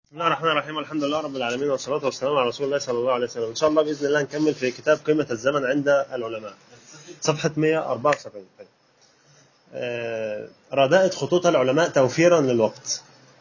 بسم الله الرحمن الرحيم الحمد لله رب العالمين والصلاة والسلام على رسول الله صلى الله عليه وسلم إن شاء الله بإذن الله نكمل في كتاب قيمة الزمن عند العلماء صفحة 174 آه، رداءة خطوط العلماء توفيرا للوقت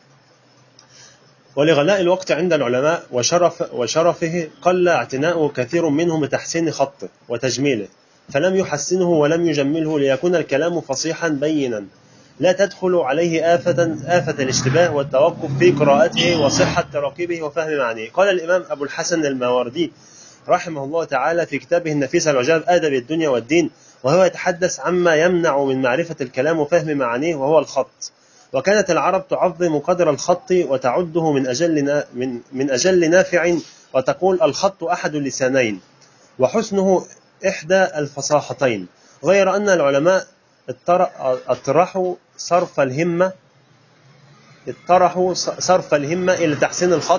ولغلاء الوقت عند العلماء وشرف وشرفه قل اعتناء كثير منهم بتحسين خطه وتجميله فلم يحسنه ولم يجمله ليكون الكلام فصيحا بينا لا تدخل عليه آفة آفة الاشتباه والتوقف في قراءته وصحة تراكيبه وفهم معانيه قال الإمام أبو الحسن الماوردي رحمه الله تعالى في كتابه النفيس العجاب آدب الدنيا والدين وهو يتحدث عما يمنع من معرفة الكلام وفهم معانيه وهو الخط وكانت العرب تعظم قدر الخط وتعده من أجل من من أجل نافع وتقول الخط أحد اللسانين وحسنه إحدى الفصاحتين غير أن العلماء اطرحوا صرف الهمة اطرحوا صرف الهمة إلى تحسين الخط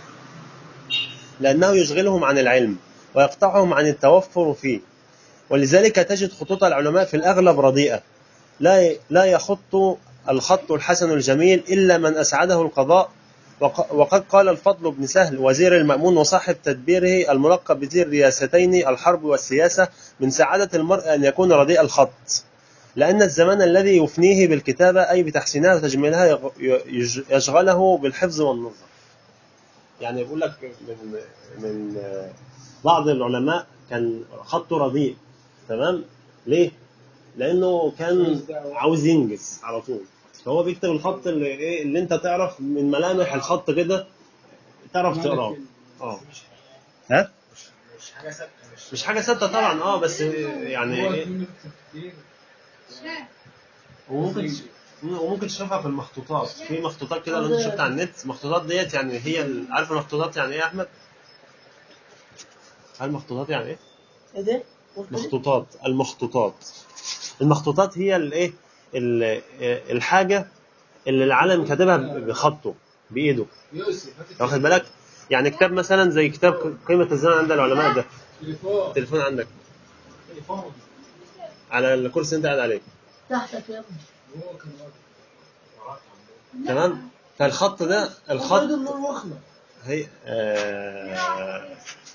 لأنه يشغلهم عن العلم ويقطعهم عن التوفر فيه ولذلك تجد خطوط العلماء في الأغلب رديئة لا لا يخط الخط الحسن الجميل إلا من أسعده القضاء وقد قال الفضل بن سهل وزير المأمون وصاحب تدبيره الملقب بذي الرياستين الحرب والسياسة من سعادة المرء أن يكون رديء الخط لأن الزمان الذي يفنيه بالكتابة أي بتحسينها وتجميلها يشغله بالحفظ والنظر يعني يقول لك من من بعض العلماء كان خطه رديء تمام ليه؟ لأنه كان عاوز ينجز على طول فهو بيكتب الخط اللي ايه اللي انت تعرف من ملامح الخط كده تعرف تقراه اه ها مش حاجه ثابته مش مش حاجه ثابته طبعا اه بس يعني ايه وممكن وممكن تشوفها في المخطوطات في مخطوطات كده لو انت شفت على النت المخطوطات ديت يعني هي ال- عارف المخطوطات يعني ايه يا احمد؟ عارف المخطوطات يعني ايه؟ ايه ده؟ قلت لي؟ مخطوطات المخطوطات المخطوطات هي الايه ال- الحاجه اللي العالم كاتبها بخطه بايده يوسف واخد بالك يعني كتاب مثلا زي كتاب قيمه الزمن عند العلماء ده تليفون التليفون عندك تليفون على الكرسي اللي انت قاعد عليه تحتك يا ابني هو كان واقف. تمام فالخط ده خد الخط النور واخلع هي آه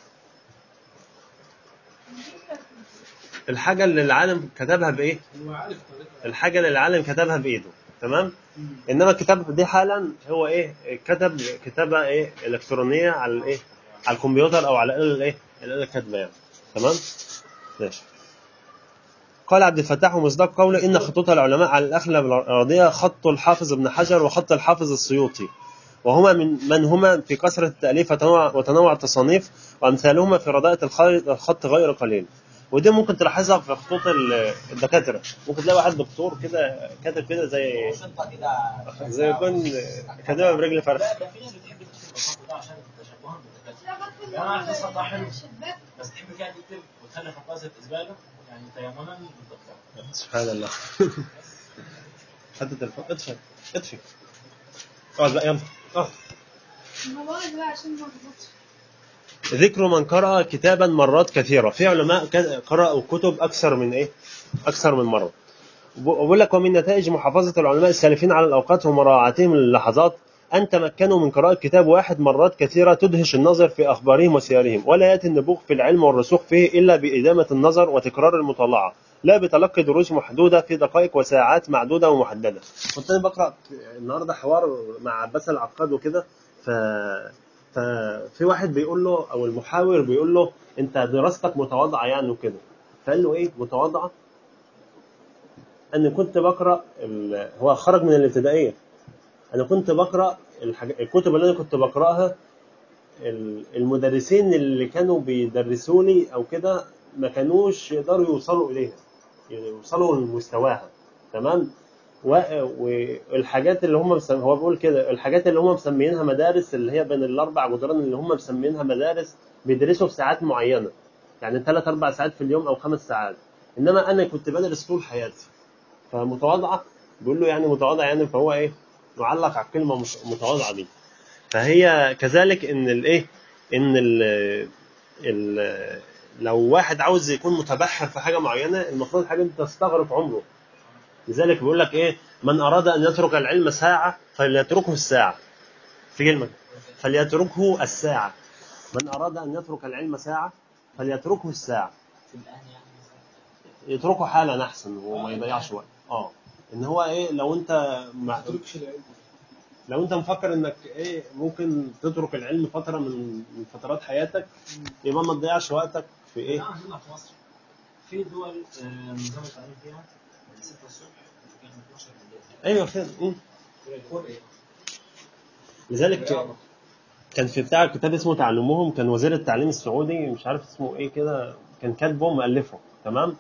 الحاجه اللي العالم كتبها بايه هو عارف طريقه الحاجه اللي العالم كتبها بايده تمام انما الكتاب دي حالا هو ايه كتب كتابه ايه الكترونيه على الايه على الكمبيوتر او على الاله الايه الاله الكاتبه يعني تمام ماشي قال عبد الفتاح ومصداق قوله ان خطوط العلماء على الاغلب الراضيه خط الحافظ ابن حجر وخط الحافظ السيوطي وهما من من هما في كثره التاليف وتنوع, وتنوع التصانيف وامثالهما في رداءه الخ- الخط غير قليل ودي ممكن تلاحظها في خطوط ال- الدكاتره ممكن تلاقي واحد دكتور كده كاتب كده زي شنطه كده زي يكون كاتبها برجل فرخ لا ده في ناس بتحب تكتب الخط ده عشان تشبهها بالدكاتره يعني عارف الخط حلو بس تحب كده تكتب وتخلي خطها زي زباله يعني تيمنا بالدكتور سبحان الله حد التليفون اطفي اطفي اقعد بقى يلا اقعد الموبايل بقى عشان ما تغلطش ذكر من قرأ كتابا مرات كثيرة في علماء كان- قرأوا كتب أكثر من إيه أكثر من مرة وبقول لك ومن نتائج محافظة العلماء السالفين على الأوقات ومراعاتهم للحظات أن تمكنوا من قراءة كتاب واحد مرات كثيرة تدهش النظر في أخبارهم وسيرهم ولا يأتي النبوغ في العلم والرسوخ فيه إلا بإدامة النظر وتكرار المطالعة لا بتلقي دروس محدودة في دقائق وساعات معدودة ومحددة كنت أنا بقرأ النهاردة حوار مع عباس العقاد وكده ف ففي واحد بيقول له او المحاور بيقول له انت دراستك متواضعه يعني وكده فقال له ايه متواضعه انا كنت بقرا ال... هو خرج من الابتدائيه انا كنت بقرا الحاج... الكتب اللي انا كنت بقراها ال- المدرسين اللي كانوا بيدرسوا لي او كده ما كانوش يقدروا يوصلوا اليها يوصلوا لمستواها تمام و- والحاجات اللي هم مسم... هو بيقول كده الحاجات اللي هم مسمينها مدارس اللي هي بين الاربع جدران اللي هم مسمينها مدارس بيدرسوا في ساعات معينه يعني ثلاث اربع ساعات في اليوم او خمس ساعات انما انا كنت بدرس طول حياتي فمتواضعه بيقول له يعني متواضع يعني فهو ايه معلق على الكلمه مش- متواضعه دي فهي كذلك ان الايه ان ال ال لو واحد عاوز يكون متبحر في حاجه معينه المفروض الحاجه دي تستغرق عمره لذلك بيقول لك ايه من اراد ان يترك العلم ساعه فليتركه الساعه في كلمه فليتركه الساعة من أراد أن يترك العلم ساعة فليتركه الساعة يتركه حالا أحسن وما يضيعش وقت اه ان هو ايه لو انت مع... تتركش العلم لو انت مفكر انك ايه ممكن تترك العلم فتره من من فترات حياتك يبقى ما تضيعش وقتك في ايه؟ ايه عندنا في مصر في دول آه، نظام التعليم فيها من 6 الصبح وكان 12 بالليل ايوه فين مم. كوريا لذلك كان في بتاع كتاب اسمه تعلمهم كان وزير التعليم السعودي مش عارف اسمه ايه كده كان كاتبه مؤلفه تمام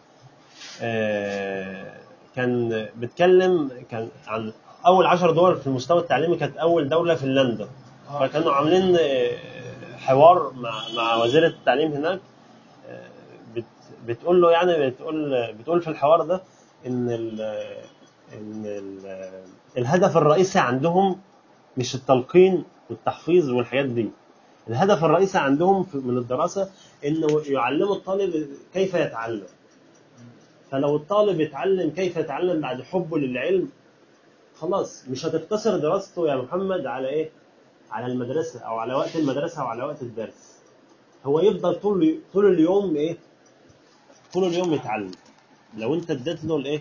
آه كان بيتكلم كان عن اول عشر دول في المستوى التعليمي كانت اول دوله فنلندا فكانوا عاملين آه، حوار مع مع وزيره التعليم هناك آه، بت بتقول له يعني بتقول بتقول في الحوار ده ان ال ان ال الهدف الرئيسي عندهم مش التلقين والتحفيظ والحاجات دي الهدف الرئيسي عندهم في- من الدراسة انه يعلموا الطالب كيف يتعلم فلو الطالب اتعلم كيف يتعلم بعد حبه للعلم خلاص مش هتقتصر دراسته يا محمد على ايه على المدرسة او على وقت المدرسة او على وقت الدرس هو يفضل طول طول اليوم ايه طول اليوم يتعلم لو انت اديت له الايه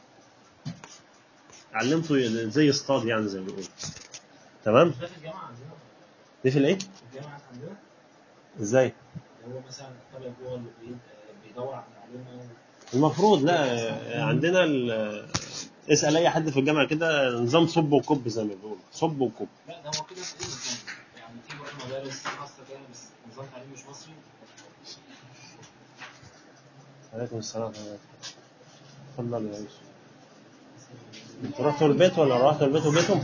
علمته زي اصطاد يعني زي ما بيقولوا تمام ده في الجامعه عندنا دي في الايه في الجامعه عندنا ازاي اللي هو مثلا الطالب هو اللي بي- آه، بيدور على المعلومه المفروض لا عندنا ال- اسال اي حد في الجامعه كده نظام صب وكب زي ما بيقولوا صب وكب لا ده هو كده في ايه مكان يعني في بقى مدارس خاصه كده بس نظام تعليم مش مصري عليكم السلام ورحمه الله اتفضل يا يوسف انتوا رحتوا البيت ولا رحتوا البيت وبيتهم؟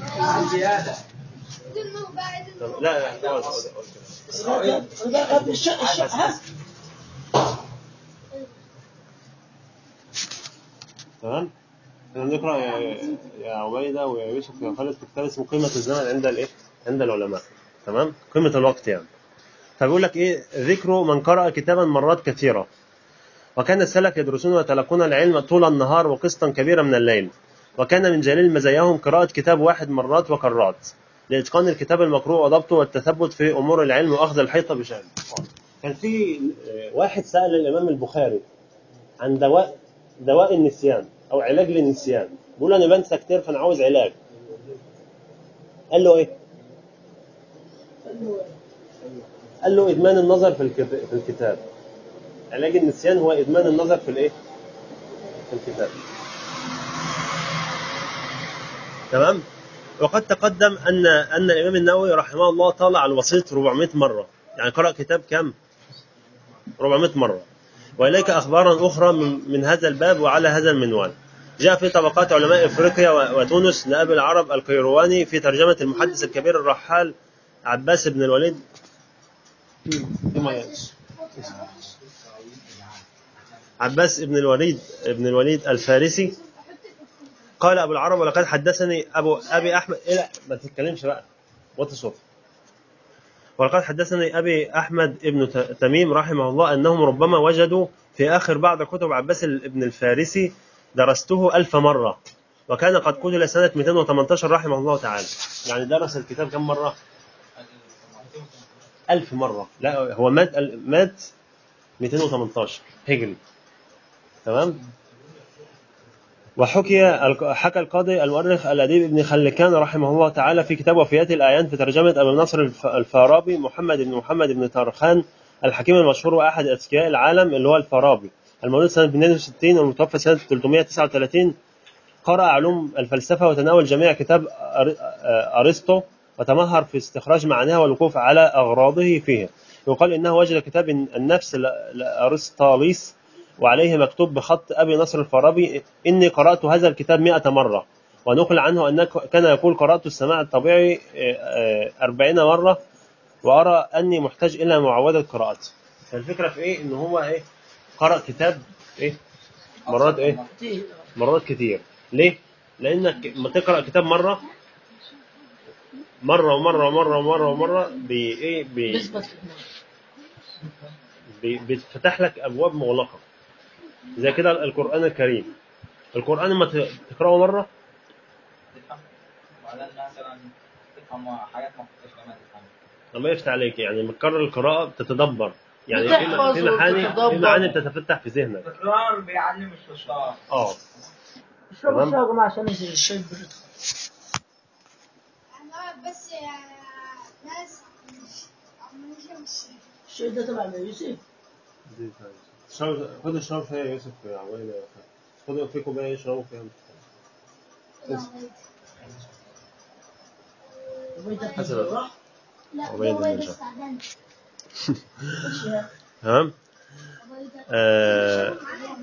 طب لا لا اقعد اقعد اقعد كده. وده قبل الشقة الشقة ها تمام؟ احنا بنقرا يا يا عبيده ويا يوسف ويا خالد في كتاب اسمه قيمه الزمن عند الايه؟ عند العلماء تمام؟ قيمه الوقت يعني فبيقول لك ايه ذكر من قرأ كتابا مرات كثيرة وكان السلف يدرسون ويتلقون العلم طول النهار وقسطا كبيرا من الليل وكان من جليل مزاياهم قراءة كتاب واحد مرات وكرات لإتقان الكتاب المقروء وضبطه والتثبت في أمور العلم وأخذ الحيطة بشأنه كان في آه، واحد سأل الإمام البخاري عن دواء دواء النسيان أو علاج للنسيان بيقول أنا بنسى كتير فأنا عاوز علاج قال له إيه؟ قال له إدمان النظر في الكت- في الكتاب علاج النسيان هو إدمان النظر في الإيه؟ في الكتاب تمام وقد تقدم أن أن الإمام النووي رحمه الله طالع على الوسيط 400 مرة يعني قرأ كتاب كم 400 مرة وإليك أخبارا أخرى من, من هذا الباب وعلى هذا المنوال جاء في طبقات علماء إفريقيا و- وتونس لأبي العرب القيرواني في ترجمة المحدث الكبير الرحال عباس بن الوليد عباس بن الوليد بن الوليد الفارسي قال ابو العرب ولقد حدثني ابو ابي احمد إيه لا ما تتكلمش بقى وطي صوتك ولقد حدثني ابي احمد ابن ت- تميم رحمه الله انهم ربما وجدوا في اخر بعض كتب عباس ابن الفارسي درسته ألف مرة وكان قد قتل سنة 218 رحمه الله تعالى يعني درس الكتاب كم مرة ألف مرة لا هو مات مات 218 هجري تمام وحكي حكى القاضي المؤرخ الأديب ابن خلكان رحمه الله تعالى في كتاب وفيات الأعيان في ترجمة أبي نصر الف- الفارابي محمد بن محمد بن طرخان الحكيم المشهور وأحد أذكياء العالم اللي هو الفارابي المولود سنة 62 والمتوفى سنة 339 قرأ علوم الفلسفة وتناول جميع كتاب أر- أرسطو وتمهر في استخراج معانيها والوقوف على أغراضه فيها يقال إنه وجد كتاب النفس ل- لأرسطاليس وعليه مكتوب بخط أبي نصر الفارابي إني قرأت هذا الكتاب مئة مرة ونقل عنه أنه كان يقول قرأت السماع الطبيعي آه، آه، أربعين مرة وأرى أني محتاج إلى معاودة قراءته فالفكرة في إيه إن هو إيه قرأ كتاب إيه مرات إيه كتير مرات كتير ليه؟ لأنك لما تقرأ كتاب مرة مرة ومرة ومرة ومرة ومرة بي إيه بي بيثبت في دماغك بي بتفتح لك أبواب مغلقة زي كده القرآن الكريم القرآن لما ت- تقرأه مرة تفهم وبعدين مثلا تفهم حاجات ما كنتش كمان تفهمها الله يفتح عليك يعني متكرر القراءة بتتدبر يعني في بتحفظ في معاني وبتتدبر. في معاني بتتفتح في ذهنك التكرار بيعلم الشطار اه اشربوا تمام. الشاي يا جماعه عشان الشاي برد انا بس ناس عمالين مش الشاي ده تبع يوسف شرب خد اشرب فيها يا يوسف يا عويل خد في كوباية اشربوا فيها وبيت حسب. الراح لا عبيد هو النجار. بس تعبان تمام آه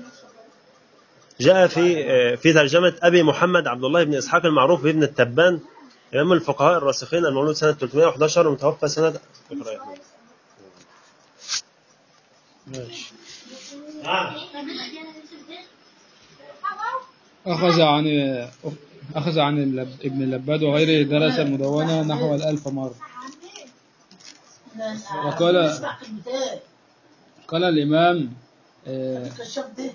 جاء في آه في ترجمة أبي محمد عبد الله بن إسحاق المعروف بابن التبان إمام الفقهاء الراسخين المولود سنة 311 ومتوفى سنة اقرأ يا أحمد. ماشي أخذ عن أخذ عن اللب- ابن اللباد وغيره درس المدونة نحو الألف مرة وقال- اسمع كلمتين قال الإمام آه، الكشاف ده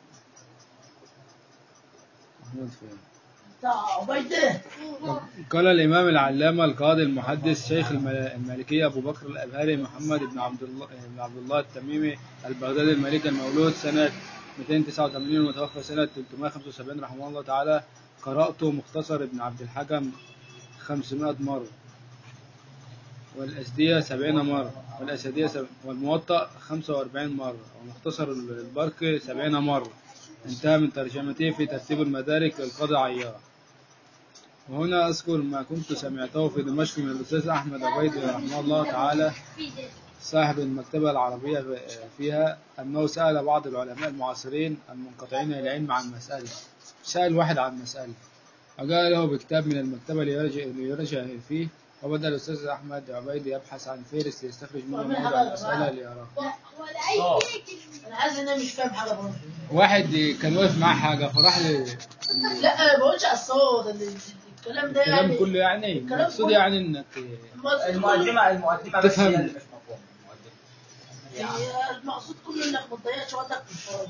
بتاع عبيده قال الإمام العلامة القاضي المحدث شيخ الم- المالكية أبو بكر الأبهري محمد بن عبد الله بن عبد الله التميمي البغدادي المالكي المولود سنة 289 ومتوفى سنة 375 رحمه الله تعالى قرأت مختصر ابن عبد الحكم 500 مرة والأسدية 70 مرة والأسدية سب... والموطأ 45 مرة ومختصر البرقي 70 مرة انتهى من ترجمته في ترتيب المدارك للقاضي عيار وهنا أذكر ما كنت سمعته في دمشق من الأستاذ أحمد عبيد رحمه الله تعالى صاحب المكتبة العربية فيها أنه سأل بعض العلماء المعاصرين المنقطعين العلم عن مسألة سأل واحد عن مسألة وجاء له بكتاب من المكتبة ليرجع, ليرجع فيه وبدأ الأستاذ أحمد عبيد يبحث عن فهرس ليستخرج منه موضع المسألة ليراه ولا اي كلمه انا حاسس ان انا مش فاهم حاجه برضه واحد كان واقف معاه حاجة فراح ل... لا ما بقولش على الصوت ال- الكلام ده الكلام يعني كله يعني الكلام المقصود كله. يعني انك المقدمة المقدمة بس تفهم. هي اللي مش مفهومة المقدمة هي المقصود كله انك ما تضيعش وقتك في الفاضي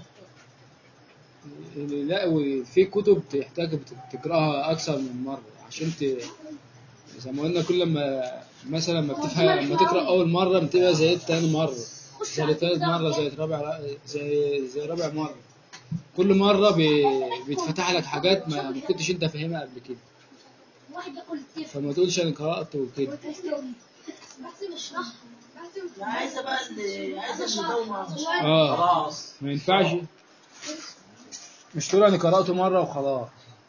لا وفي كتب تحتاج بت- تقراها اكثر من مره عشان ت... زي ما قلنا كل ما مثلا لما بتفهم لما تقرا اول مره بتبقى زي تاني مره زي تالت مره زي رابع زي زي رابع مره كل مره بي... بيتفتح لك حاجات ما ما كنتش انت فاهمها قبل كده واحد ياكل كتير فما تقولش انا قرات وكده بحسب اشرحها بحسب لا عايزه بقى اللي عايزه اللي يدور مع اه خلاص ما ينفعش مش تقول انا قراته مره وخلاص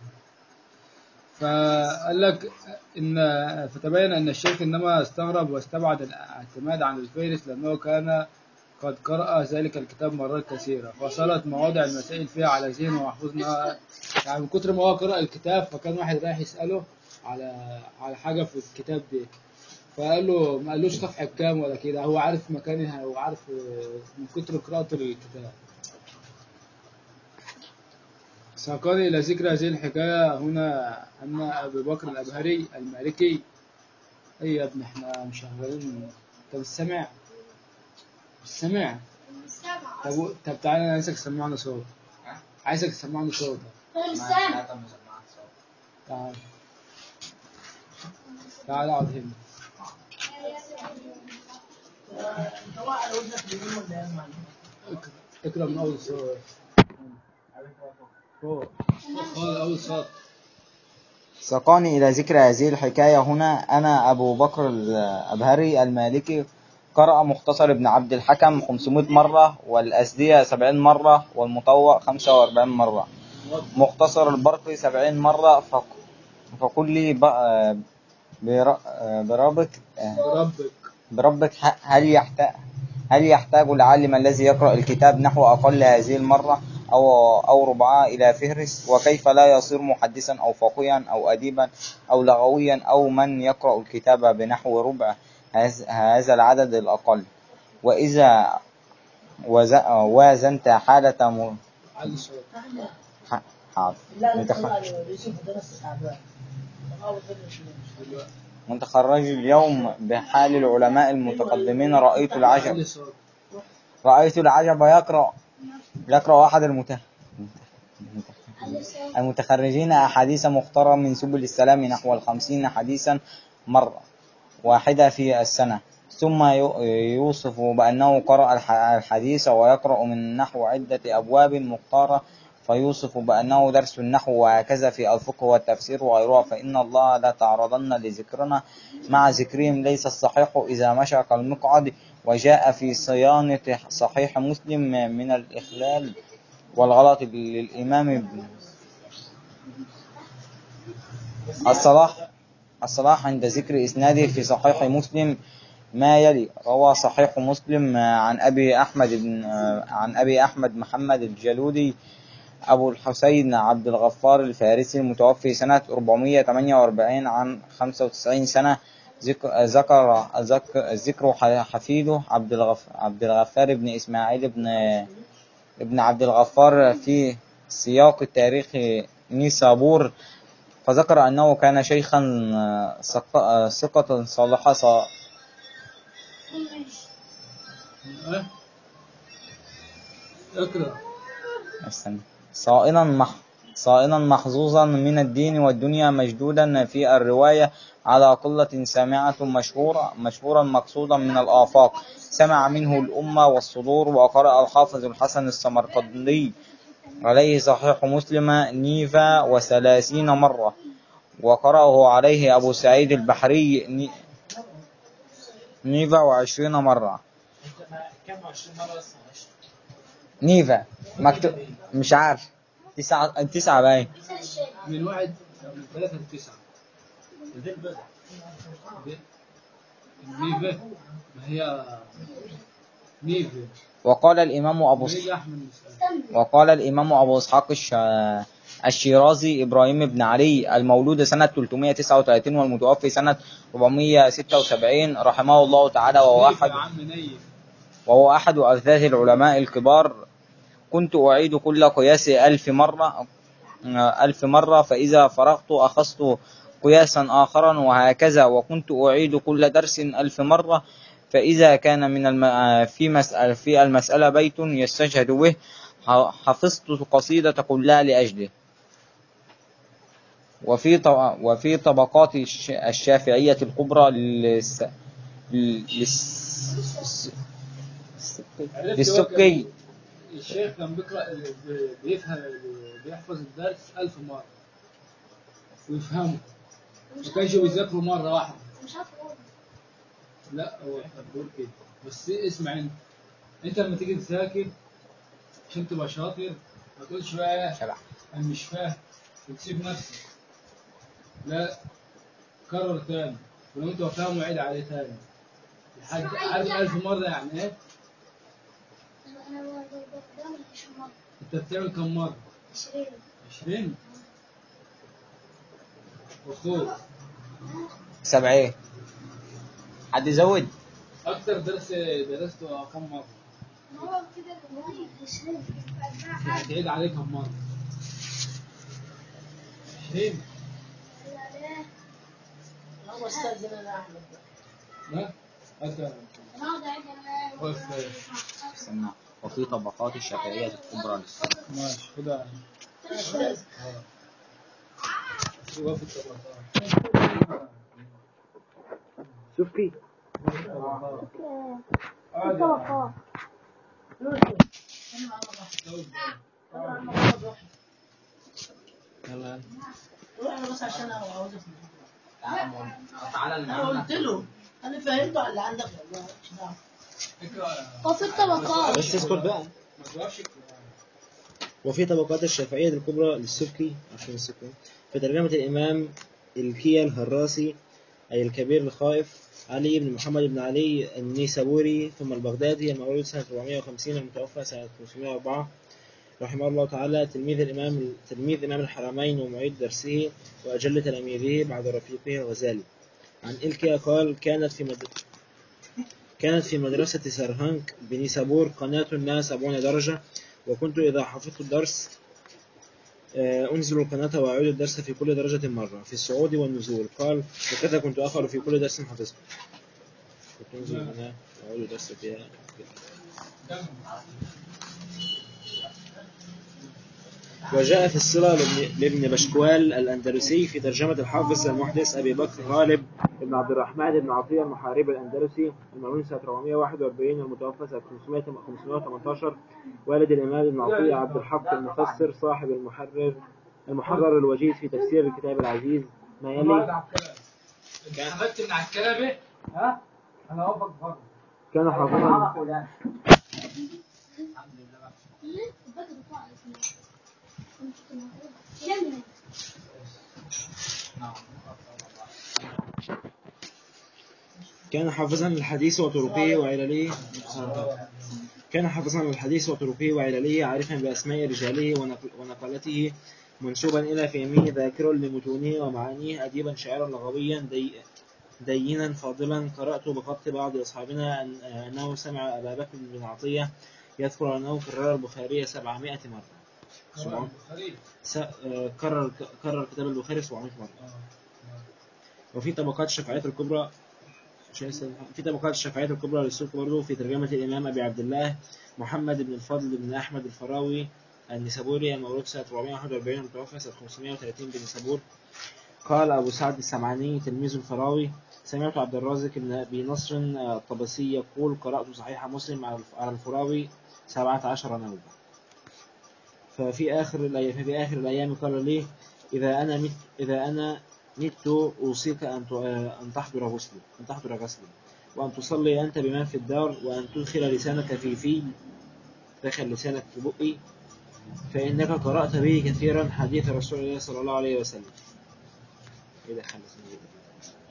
فقال لك ان فتبين ان الشيخ انما استغرب واستبعد الاعتماد عن الفهرس لانه كان قد قرأ ذلك الكتاب مرات كثيرة فصلت مواضع المسائل فيها على ذهنه وحفظنا يعني من كتر ما هو قرأ الكتاب فكان واحد رايح يسأله على على حاجة في الكتاب ده فقال له ما قالوش صفحة كام ولا كده هو عارف مكانها وعارف من كتر قراءته للكتاب ساقني إلى ذكر هذه الحكاية هنا أن أبي بكر الأبهري المالكي أي يا ابني احنا مشغلين أنت مش سامع؟ مش سامع؟ مش سامع طب طب تعالى أنا عايزك تسمعنا صوت عايزك تسمعنا صوت انا مش سامع تعال تعال اقعد هنا انت واقع على ودنك اليمين ولا ايه يا معلم؟ اقرا اقرا من أول صوت فوق فوق أول صوت ساقني إلى ذكر هذه الحكاية هنا أنا أبو بكر الأبهري المالكي قرأ مختصر ابن عبد الحكم 500 مرة والأسدية 70 مرة والمطوع 45 مرة مختصر البرقي 70 مرة فق- فقل لي ب- بر- بربك ربك بربك ه- هل يحتاج هل يحتاج العالم الذي يقرأ الكتاب نحو أقل هذه المرة أو أو ربعها إلى فهرس وكيف لا يصير محدثا أو فقيها أو أديبا أو لغويا أو من يقرأ الكتاب بنحو ربع هذ- هذا العدد الأقل وإذا وز- وازنت حالة م... علي الصوت ح- حاضر لا لا متخ- تطلع يوسف ده بس تعبان تغاوى كده شوية. متخرج اليوم بحال العلماء المتقدمين رأيت علي العجب الصوت رأيت العجب يقرأ يقرأ أحد المت... المتخرجين أحاديث مختارة من سبل السلام نحو الخمسين حديثا مرة واحدة في السنة ثم يو- يوصف بأنه قرأ الح- الحديث ويقرأ من النحو عدة أبواب مختارة فيوصف بأنه درس النحو وهكذا في الفقه والتفسير وغيرها فإن الله لا تعرضن لذكرنا مع ذكرهم ليس الصحيح إذا مشى كالمقعد وجاء في صيانة صحيح مسلم من الإخلال والغلط للإمام ابن الصلاح الصلاح عند ذكر إسناده في صحيح مسلم ما يلي روى صحيح مسلم عن أبي أحمد بن عن أبي أحمد محمد الجلودي أبو الحسين عبد الغفار الفارسي المتوفي سنة 448 عن 95 سنة ذك- ذكر ذك- ذكر حفيده عبد الغف عبد الغفار بن إسماعيل بن ابن عبد الغفار في سياق التاريخ نيسابور فذكر أنه كان شيخا ثق- ثقة صالحا ص- اه اقرأ استنى. صائنا مح صائنا محظوظا من الدين والدنيا مشدودا في الرواية على قلة سامعة مشهورة مشهورا مقصودا من الآفاق سمع منه الأمة والصدور وقرأ الحافظ الحسن السمرقندي عليه صحيح مسلم نيفا وثلاثين مرة وقرأه عليه أبو سعيد البحري ني- نيفا وعشرين مرة انت ما كم 20 مره بس معلش نيفا مكتوب مش عارف تسعة تسعة باين من واحد من ثلاثة لتسعة ذي البدء نيفا ما هي نيفا وقال الإمام أبو ما ص- هي أحمد مسألة وقال الإمام أبو إسحاق الش... الشيرازي إبراهيم بن علي المولود سنة 339 والمتوفي سنة 476 رحمه الله تعالى وهو نيفا أحد يا عم نيف وهو أحد أثاث العلماء الكبار كنت أعيد كل قياس ألف مرة ألف مرة فإذا فرغت أخذت قياسا آخرا وهكذا وكنت أعيد كل درس ألف مرة فإذا كان من الم... في مسألة في المسألة بيت يستشهد به ح- حفظت قصيدة كلها لأجله وفي ط... وفي طبقات الش... الشافعية الكبرى للس... للس... عرفت للسكي هو كان- الشيخ كان بيقرأ بيفهم بيحفظ الدرس ألف مرة ويفهمه ما كانش بيذاكره مرة واحدة مش عارفه أقول. لا هو كان بيقول كده بس اسمع انت انت لما تيجي تذاكر عشان تبقى شاطر ما تقولش بقى شبع انا مش فاهم وتسيب نفسك لا كرر تاني ولو انت فاهم وعيد عليه تاني لحد عارف ألف مرة يعني ايه أنا أنا ب- ب- بعمل عشرين مرة انت بتعمل كم مرة؟ عشرين عشرين واخوك سبعين حد يزود اكتر درس درسته كم مرة؟ هو كده كمان عشرين يعني تعيد عليه كم مرة؟ عشرين هو استاذنا انا احمد لا انت النهارده عيد أنا- وقف استنى وفي طبقات الشافعية الكبرى للسكي ماشي خدها استاذ وقف الطبقات سكي طبقات يلا روح له بس عشان هو عاوز اسمه تعالى انا قلت له انا فهمته على اللي عندك والله مش دعوه وفي الطبقات بس اسكت بقى ما توقفش وفي طبقات الشافعية الكبرى للسبكي عشان السبكي في ترجمة الإمام الكيا الهراسي أي الكبير الخائف علي بن محمد بن علي النيسابوري ثم البغدادي المولود سنة 450 المتوفى سنة 504 رحمه الله تعالى تلميذ الإمام تلميذ إمام الحرمين ومعيد درسه وأجل تلاميذه بعد رفيقه الغزالي عن إلكيا قال كانت في مد... كانت في مدرسة سرهنك بنيسابور قناة الناس سبعون درجة وكنت إذا حفظت الدرس آه، أنزل القناة وأعيد الدرس في كل درجة مرة في الصعود والنزول قال وكذا كنت أفعل في كل درس حفظته كنت أنزل القناة وأعيد الدرس فيها وجاء في الصلة لابن- لابن بشكوال الأندلسي في ترجمة الحافظ المحدث أبي بكر غالب بن عبد الرحمن بن عطية المحاربي الأندلسي المولود سنة 441 المتوفى سنة 500 518 والد الإمام ابن عطية عبد الحق المفسر صاحب المحرر المحرر الوجيز في تفسير الكتاب العزيز ما يلي حببت من على الكنبه ها انا واقف بره كان حافظا كان حافظا للحديث وطرقه وعلله كان حافظا للحديث وطرقه وعلله عارفا بأسماء رجاله ونقل- ونقلته منسوبا إلى فهمه ذاكرا لمتونه ومعانيه أديبا شاعرا لغويا دي دينا فاضلا قرأت بخط بعض أصحابنا أن- أنه سمع أبا بكر بن عطية يذكر أنه كرر البخاري 700 مرة سبعون- س- آه، كرر كرر كتاب البخاري 700 مرة وفي طبقات الشفعية الكبرى شو اسمه؟ في طبقات الشفعية الكبرى للسلطة برضه في ترجمة الإمام أبي عبد الله محمد بن الفضل بن أحمد الفراوي النسابوري المولود سنة 441 المتوفى سنة 530 بنسابور قال أبو سعد السمعاني تلميذ الفراوي سمعت عبد الرازق بن أبي نصر آه، الطبسي يقول قرأت صحيح مسلم على الف- على الفراوي 17 نوبة ففي آخر الأيام ففي آخر الأيام قال لي إذا أنا مت إذا أنا مت أوصيك أن ت- أن تحضر غسلي أن تحضر غسلي وأن تصلي أنت بمن في الدار وأن تدخل لسانك في في دخل لسانك في بقي فإنك قرأت به كثيرا حديث رسول الله صلى الله عليه وسلم إيه دخل لسانك في بقي؟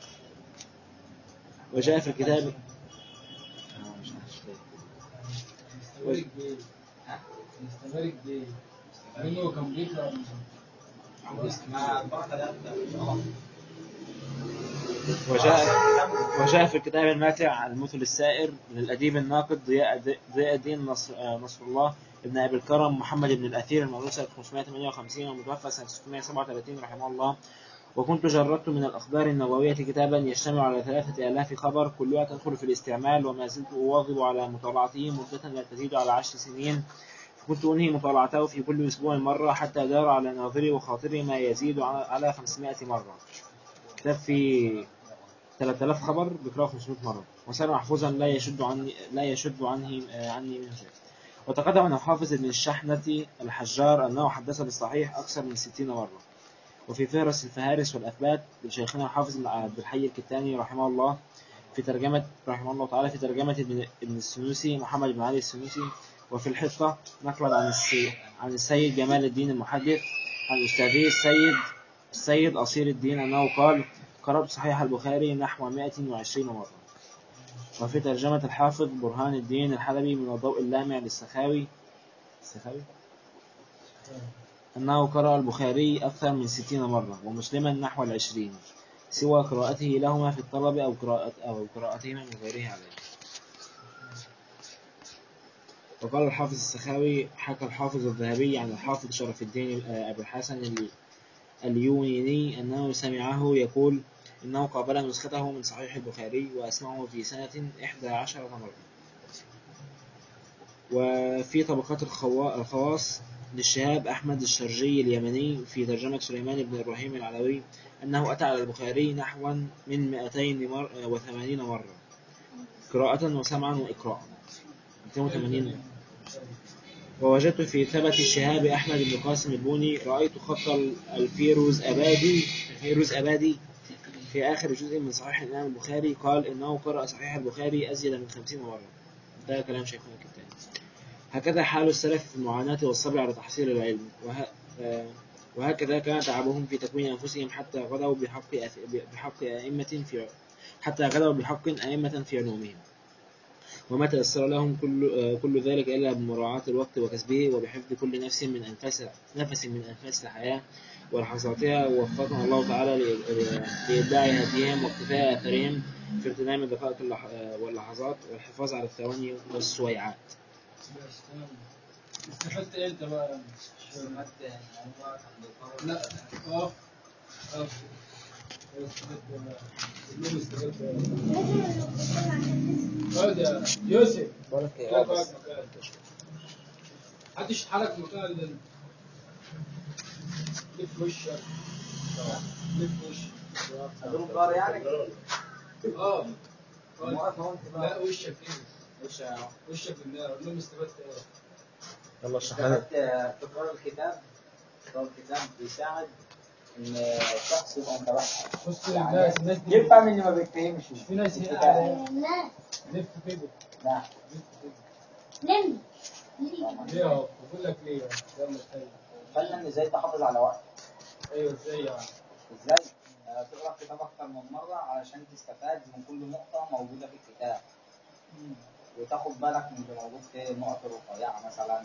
وجاء في الكتاب آه، مش عارف ليه. مستمر جديد لانه كان بيقرا وجاء وجاء في الكتاب الماتع المثل السائر للأديب الناقد ضياء ضياء الدين نصر, آه، نصر الله ابن أبي الكرم محمد بن الأثير المولود سنة 558 والمتوفى سنة 637 رحمه الله وكنت جردت من الأخبار النووية كتابا يشتمل على ثلاثة آلاف خبر كلها تدخل في الاستعمال وما زلت أواظب على مطالعته مدة لا تزيد على عشر سنين فكنت أنهي مطالعته في كل أسبوع مرة حتى دار على ناظري وخاطري ما يزيد على 500 مرة كتاب فيه 3000 خبر بيقرأه 500 مرة وسار محفوظا لا يشد عني لا يشد عني عني منه شيء وتقدم أن حافظ ابن الشحنة الحجار أنه حدث بالصحيح أكثر من 60 مرة وفي فهرس الفهارس والأثبات لشيخنا الحافظ بن عبد الحي الكتاني رحمه الله في ترجمة رحمه الله تعالى في ترجمة ابن ابن السنوسي محمد بن علي السنوسي وفي الحطة نقلا عن السي عن السيد جمال الدين المحدث عن أستاذه السيد السيد أصير الدين أنه قال قرأت صحيح البخاري نحو 120 مرة وفي ترجمة الحافظ برهان الدين الحلبي من الضوء اللامع للسخاوي السخاوي أنه قرأ البخاري أكثر من 60 مرة ومسلما نحو العشرين سوى قراءته لهما في الطلب أو قراءة أو قراءتهما من غيره عليه وقال الحافظ السخاوي حكى الحافظ الذهبي عن الحافظ شرف الدين أبو الحسن ال- اليونيني أنه سمعه يقول إنه قابل نسخته من صحيح البخاري وأسمعه في سنة إحدى عشرة مرة وفي طبقات الخوا- الخواص للشهاب أحمد الشرجي اليمني في ترجمة سليمان بن إبراهيم العلوي أنه أتى على البخاري نحوا من 280 مرة قراءة وسمعا وإقراء 280 ووجدت في ثبت الشهاب أحمد بن قاسم البوني رأيت خط ال- الفيروز أبادي الفيروز أبادي في آخر جزء من صحيح الإمام البخاري قال إنه قرأ صحيح البخاري أزيد من خمسين مرة ده كلام شيخنا الكتاني هكذا حال السلف في المعاناة والصبر على تحصيل العلم وه... آه، وهكذا كان تعبهم في تكوين أنفسهم حتى غدوا بحق أف... بحق أئمة في حتى غدوا بحق أئمة في علومهم وما تيسر لهم كل آه، كل ذلك إلا بمراعاة الوقت وكسبه وبحفظ كل نفس من أنفاس نفس من أنفاس الحياة ولحظاتها ووفقنا الله تعالى ل- لإبداع هديهم واقتفاء أثرهم في اغتنام دقائق اللح... آه، واللحظات والحفاظ على الثواني والسويعات استفدت ايه انت بقى لا اقف اقف استفدت ولا كلهم استفدت اقعد يا يوسف بقولك ايه لا اه تقعد بس مكانك محدش يتحرك من مكان لف وشك لف وشك اضرب دار يعني اه موقف اهو انت لا بقى وشك كده وش اهو وشك بالنار قول لهم استفدت ايه يلا اشرح لنا استفدت تكرار الكتاب تكرار الكتاب بيساعد ان الشخص يبقى متوحد بص الناس الناس دي يفهم اللي ما بيتفهمش في ناس هنا الكتاب. قاعدة لا لف كده لا لف كده لم ليه اهو بقول لك ليه اهو يلا اتكلم فعلا ازاي تحافظ على وقتك ايوه ازاي يعني ازاي آه، تقرا الكتاب اكتر من مره علشان تستفاد من كل نقطه موجوده في الكتاب وتاخد بالك من اللي موجود في النقط الرفيعه مثلا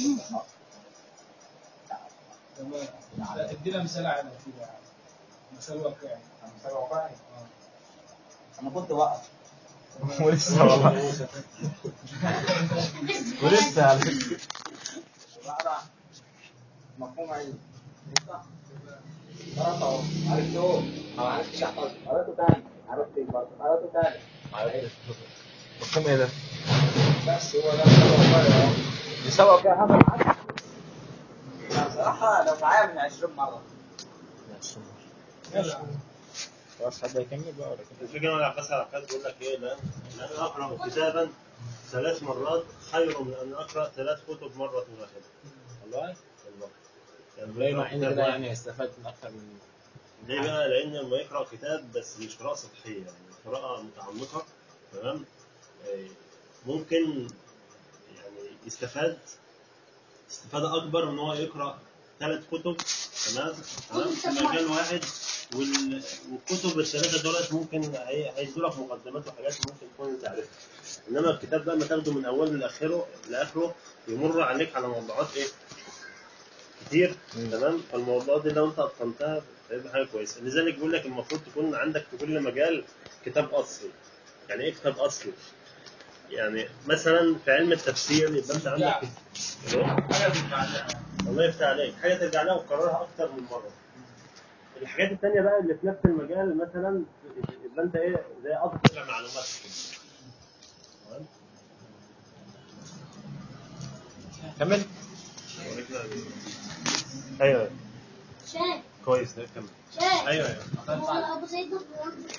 تمام لا ادينا مثال على كده يعني مثال واقعي مثال واقعي انا كنت واقف ولسه والله ولسه على فكره وبقرا مفهوم علمي قرأت اهو عرفته او عرفت احفظ قرأته تاني عرفت ايه برضه قرأته تاني مفهوم ايه ده؟ بس هو ده مثال واقعي اهو يسوق كده هذا معاك لا بصراحه لو معايا من 20 مره يلا خلاص حد هيكمل بقى ولا كده؟ الفكرة أنا عباس عرفات بيقول لك إيه لا أن أنا أقرأ كتابا ثلاث مرات خير من أن أقرأ ثلاث كتب مرة واحدة والله والله يعني لا لما مع يقرأ ان كتاب كده واحد- يعني يستفاد من اكثر من ليه بقى؟ لأن لما يقرأ كتاب بس مش قراءة سطحية يعني قراءة متعمقة تمام آه، ممكن يعني يستفاد استفادة أكبر من هو يقرأ ثلاث كتب تمام تمام في مجال واحد وال- والكتب الثلاثة دولت ممكن هي- هيدوا لك مقدمات وحاجات ممكن تكون أنت عارفها إنما الكتاب بقى ما تاخده من أوله لآخره لآخره يمر عليك على موضوعات إيه؟ كتير تمام فالموضوعات دي لو أنت أتقنتها هيبقى حاجة كويسة لذلك بيقول لك المفروض تكون عندك في كل مجال كتاب أصلي يعني إيه كتاب أصلي؟ يعني مثلا في علم التفسير يبقى أنت عندك إيه؟ حاجه بتتعلقها الله يفتح عليك حاجه ترجع لها وتكررها اكتر من مره الحاجات التانية بقى اللي في نفس المجال مثلا يبقى انت ايه زي قطع معلومات كده تمام؟ كمل ايوه شايف كويس ده كمل شايف ايوه ايوه هو ابو سيد نصر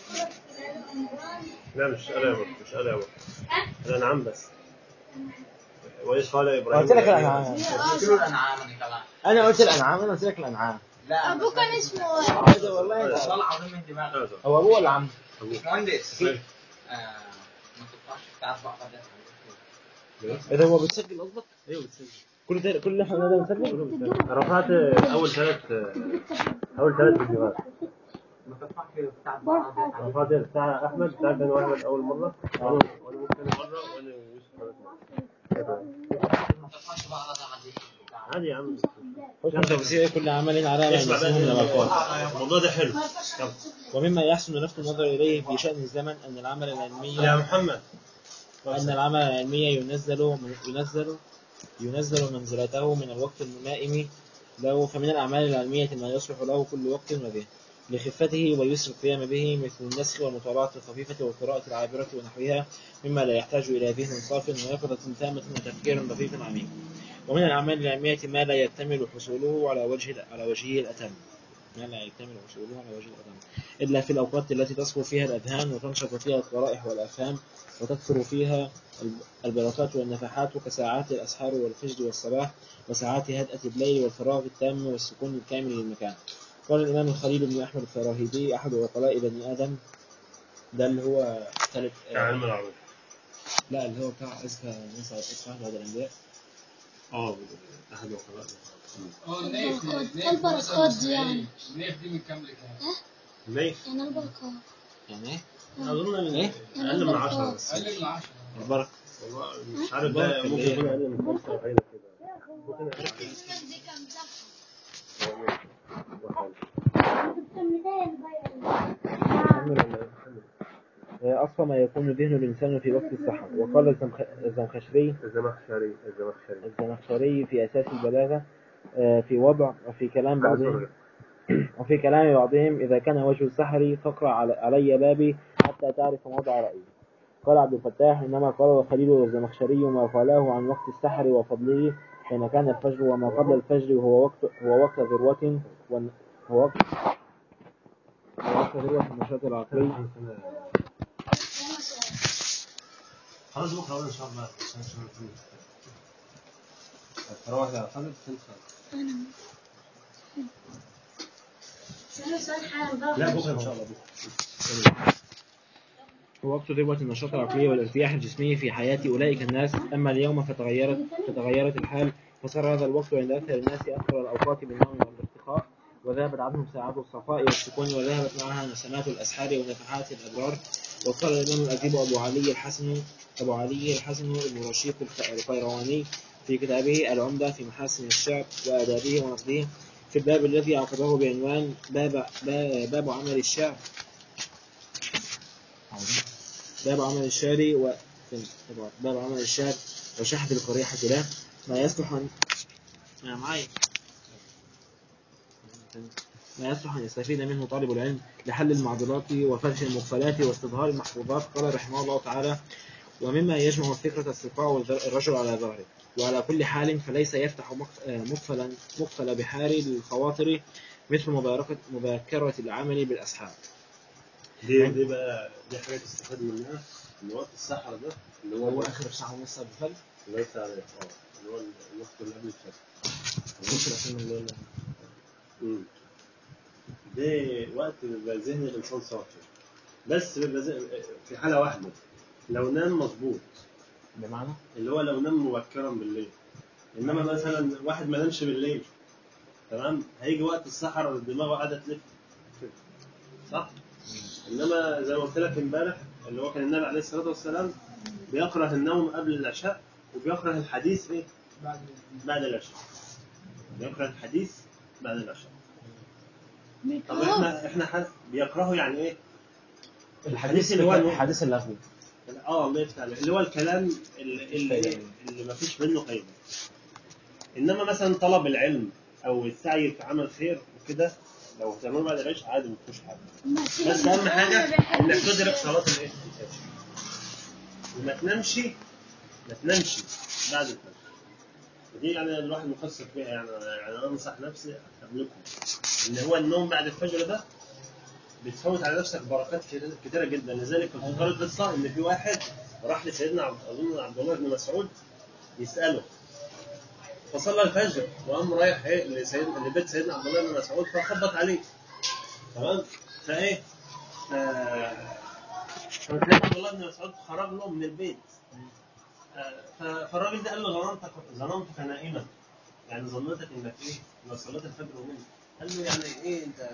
لا مش انا يا بابا مش انا يا بابا الانعام بس وايش قال ابراهيم قلت لك الانعام قلت له الانعام انا كمان انا قلت الانعام انا قلت لك الانعام لا ابوه كان اسمه هذا والله والله العظيم من دماغي هذا. هو ابوه ولا عمه؟ مهندس أيوة. آه، ما تطلعش بتاع بقى ده اذا هو بتسجل قصدك؟ ايوه بتسجل كل ده كل اللي احنا ده بنسجل؟ رفعت اول ثلاث اول ثلاث فيديوهات ما تطلعش بتاع بقى ده رفعت بتاع احمد بتاع كان واحد اول مره وانا وانا ثاني مره وانا يوسف ثالث مرة. ما تطلعش بقى ده عادي بتاع عادي يا عم حكم تفسير كل عمل على ما اسمع بقى يناسبه من الألفاظ الموضوع ده حلو يلا. ومما يحسن لفت النظر إليه في شأن الزمن أن العمل العلمي يا محمد أن العمل العلمي ينزل ينزل ينزل منزلته من الوقت الملائم له فمن الأعمال العلمية ما يصلح له كل وقت وذهن لخفته ويسر القيام به مثل النسخ والمطالعة الخفيفة والقراءة العابرة ونحوها مما لا يحتاج إلى ذهن صاف ويقظة تامة وتفكير دقيق عميق ومن الأعمال العلمية ما لا يكتمل حصوله على وجه على وجهه الأتم ما لا يكتمل حصوله على وجه الأتم إلا في الأوقات التي تصفو فيها الأذهان وتنشط فيها الطرائح والأفهام وتكثر فيها البركات والنفحات كساعات الأسحار والفجر والصباح وساعات هدأة الليل والفراغ التام والسكون الكامل للمكان قال الإمام الخليل بن أحمد الفراهيدي أحد عقلاء بني آدم ده اللي هو ثالث بتاع علم العربي لا اللي هو بتاع أزكى ناس على إسفه بعد الأنبياء اه احد القراء اه النيف البركات- البركات دي يعني. النيف دي من كام لكام؟ ليش؟ يعني البركات يعني إيه؟ اظن من إيه؟ اقل من 10 بس اقل من 10 البركة والله مش عارف ده ممكن يكون اقل من 5 او حاجه كده ممكن أقل. دي كام صفحة وحاجة. كمل ولا إيه؟ أصفى ما يكون ذهن الإنسان في وقت السحر وقال الزمخ- الزمخشري الزمخشري الزمخشري الزمخشري في أساس البلاغة آه، في وضع وفي كلام بعضهم وفي كلام بعضهم إذا كان وجه السحر فاقرأ على- علي بابي حتى تعرف موضع رأيي قال عبد الفتاح إنما قال الخليل والزمخشري ما قاله عن وقت السحر وفضله حين كان الفجر وما قبل الفجر وهو وقت هو وقت ذروة ون- هو وقت هو وقت ذروة النشاط العقلي خلاص بكره اقول ان شاء الله عشان عشان نكمل. تروح يا خالد فين خالد؟ سألوا سؤال حالا لا بكره ان شاء الله بكره هو وقت ذروة النشاط العقلي والارتياح الجسمي في حياة أولئك الناس أما اليوم فتغيرت فتغيرت الحال فصار هذا الوقت عند أكثر الناس أكثر الأوقات بالنوم والارتخاء وذهبت عنهم ساعات الصفاء والسكون وذهبت معها نسمات الأسحار ونفحات الأبرار وقال الإمام الأديب أبو علي الحسن أبو علي الحسن بن رشيد الف- القيرواني في كتابه العمدة في محاسن الشعر وآدابه ونقده في الباب الذي عقبه بعنوان باب, باب, باب عمل الشعر باب عمل الشعر و باب عمل الشعر وشحذ القريحة له ما يصلح أن أنا معايا ما يصلح أن يستفيد منه طالب العلم لحل المعضلات وفرش المقفلات واستظهار المحفوظات قال رحمه الله تعالى ومما يجمع فكرة استلقاء الرجل على ظهره وعلى كل حال فليس يفتح مقف- آه، مقفلا مقفل بحار الخواطر مثل مباركة مباكرة العمل بالأسحاب دي دي بقى دي حاجه تستفاد منها ان وقت السحر ده اللي هو هو آخر ساعة ونص قبل الفجر الله يفتح عليك اه اللي هو الوقت اللي قبل الفجر نص الأخير من الليل مم. ده وقت بيبقى ذهن الانسان صافي بس بيبقى ذهن- في حاله واحده لو نام مظبوط بمعنى اللي هو لو نام مبكرا بالليل انما مثلا واحد ما نامش بالليل تمام هيجي وقت السحر دماغه قاعده تلف كده. صح انما زي ما قلت لك امبارح اللي هو كان النبي عليه الصلاه والسلام بيكره النوم قبل العشاء وبيكره الحديث ايه بعد بعد العشاء بيكره الحديث بعد العشاء طب خلاص احنا احنا حد بيكرهه يعني ايه الحديث اللي هو الحديث اللغوي اه الله يفتح عليك اللي هو الكلام اللي اللي, اللي ما فيش منه فايده انما مثلا طلب العلم او السعي في عمل خير وكده لو هتعمله بعد العشاء عادي ما فيهوش حاجه بس اهم حاجه انك تدرك صلاه الايه؟ الفجر وما تنامش ما تنامش بعد الفجر ودي يعني الواحد مقصر فيها يعني يعني انا انصح نفسي قبلكم ان هو النوم بعد الفجر ده بتفوت على نفسك بركات كتير- كتيره جدا لذلك كنت قرأت قصه ان في واحد راح لسيدنا عبد اظن عبد الله بن مسعود يساله فصلى الفجر وقام رايح ايه لسيدنا لبيت سيدنا عبد الله بن مسعود فخبط عليه تمام فايه آه، فسيدنا عبد الله بن مسعود خرج له من البيت آه، ف- فالراجل ده قال له ظننتك ظننتك نائما يعني ظننتك انك ايه انك صليت الفجر ومنت قال له يعني ايه انت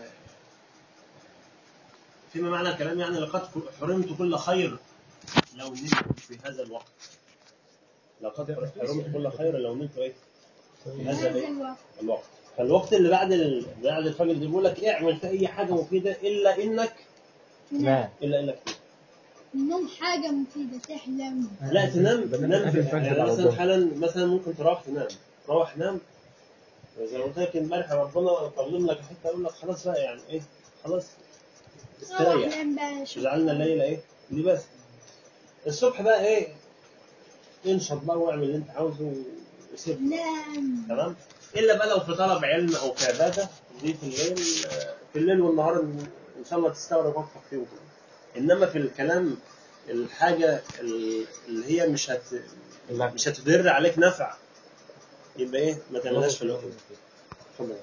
فيما معنى الكلام يعني لقد حرمت كل خير لو نمت في هذا الوقت لقد حرمت كل خير لو نمت ايه في هذا هذا الايه الوقت الوقت فالوقت اللي بعد ال... بعد الفجر ده بيقول لك اعمل في اي حاجه مفيده الا انك نعم الا انك تنام. النوم حاجة مفيدة تحلم لا تنام تنام قبل في- الفجر يعني على مثلا طول. حالا مثلا ممكن تروح تنام تروح تنام زي ما قلت لك امبارح ربنا طلب لك حته اقول لك خلاص بقى يعني ايه خلاص استريح أحلم بقى شوف جعلنا الليل ايه لباس الصبح بقى ايه انشط بقى واعمل اللي انت عاوزه وسيب نام تمام الا بقى لو في طلب علم او في عباده دي في الليل آه، في الليل والنهار ان إن شاء الله تستوعب وقتك فيه وكده. انما في الكلام الحاجه ال- اللي هي مش هت مش هتدر عليك نفع يبقى ايه ما تعملهاش في الوقت ده اتفضل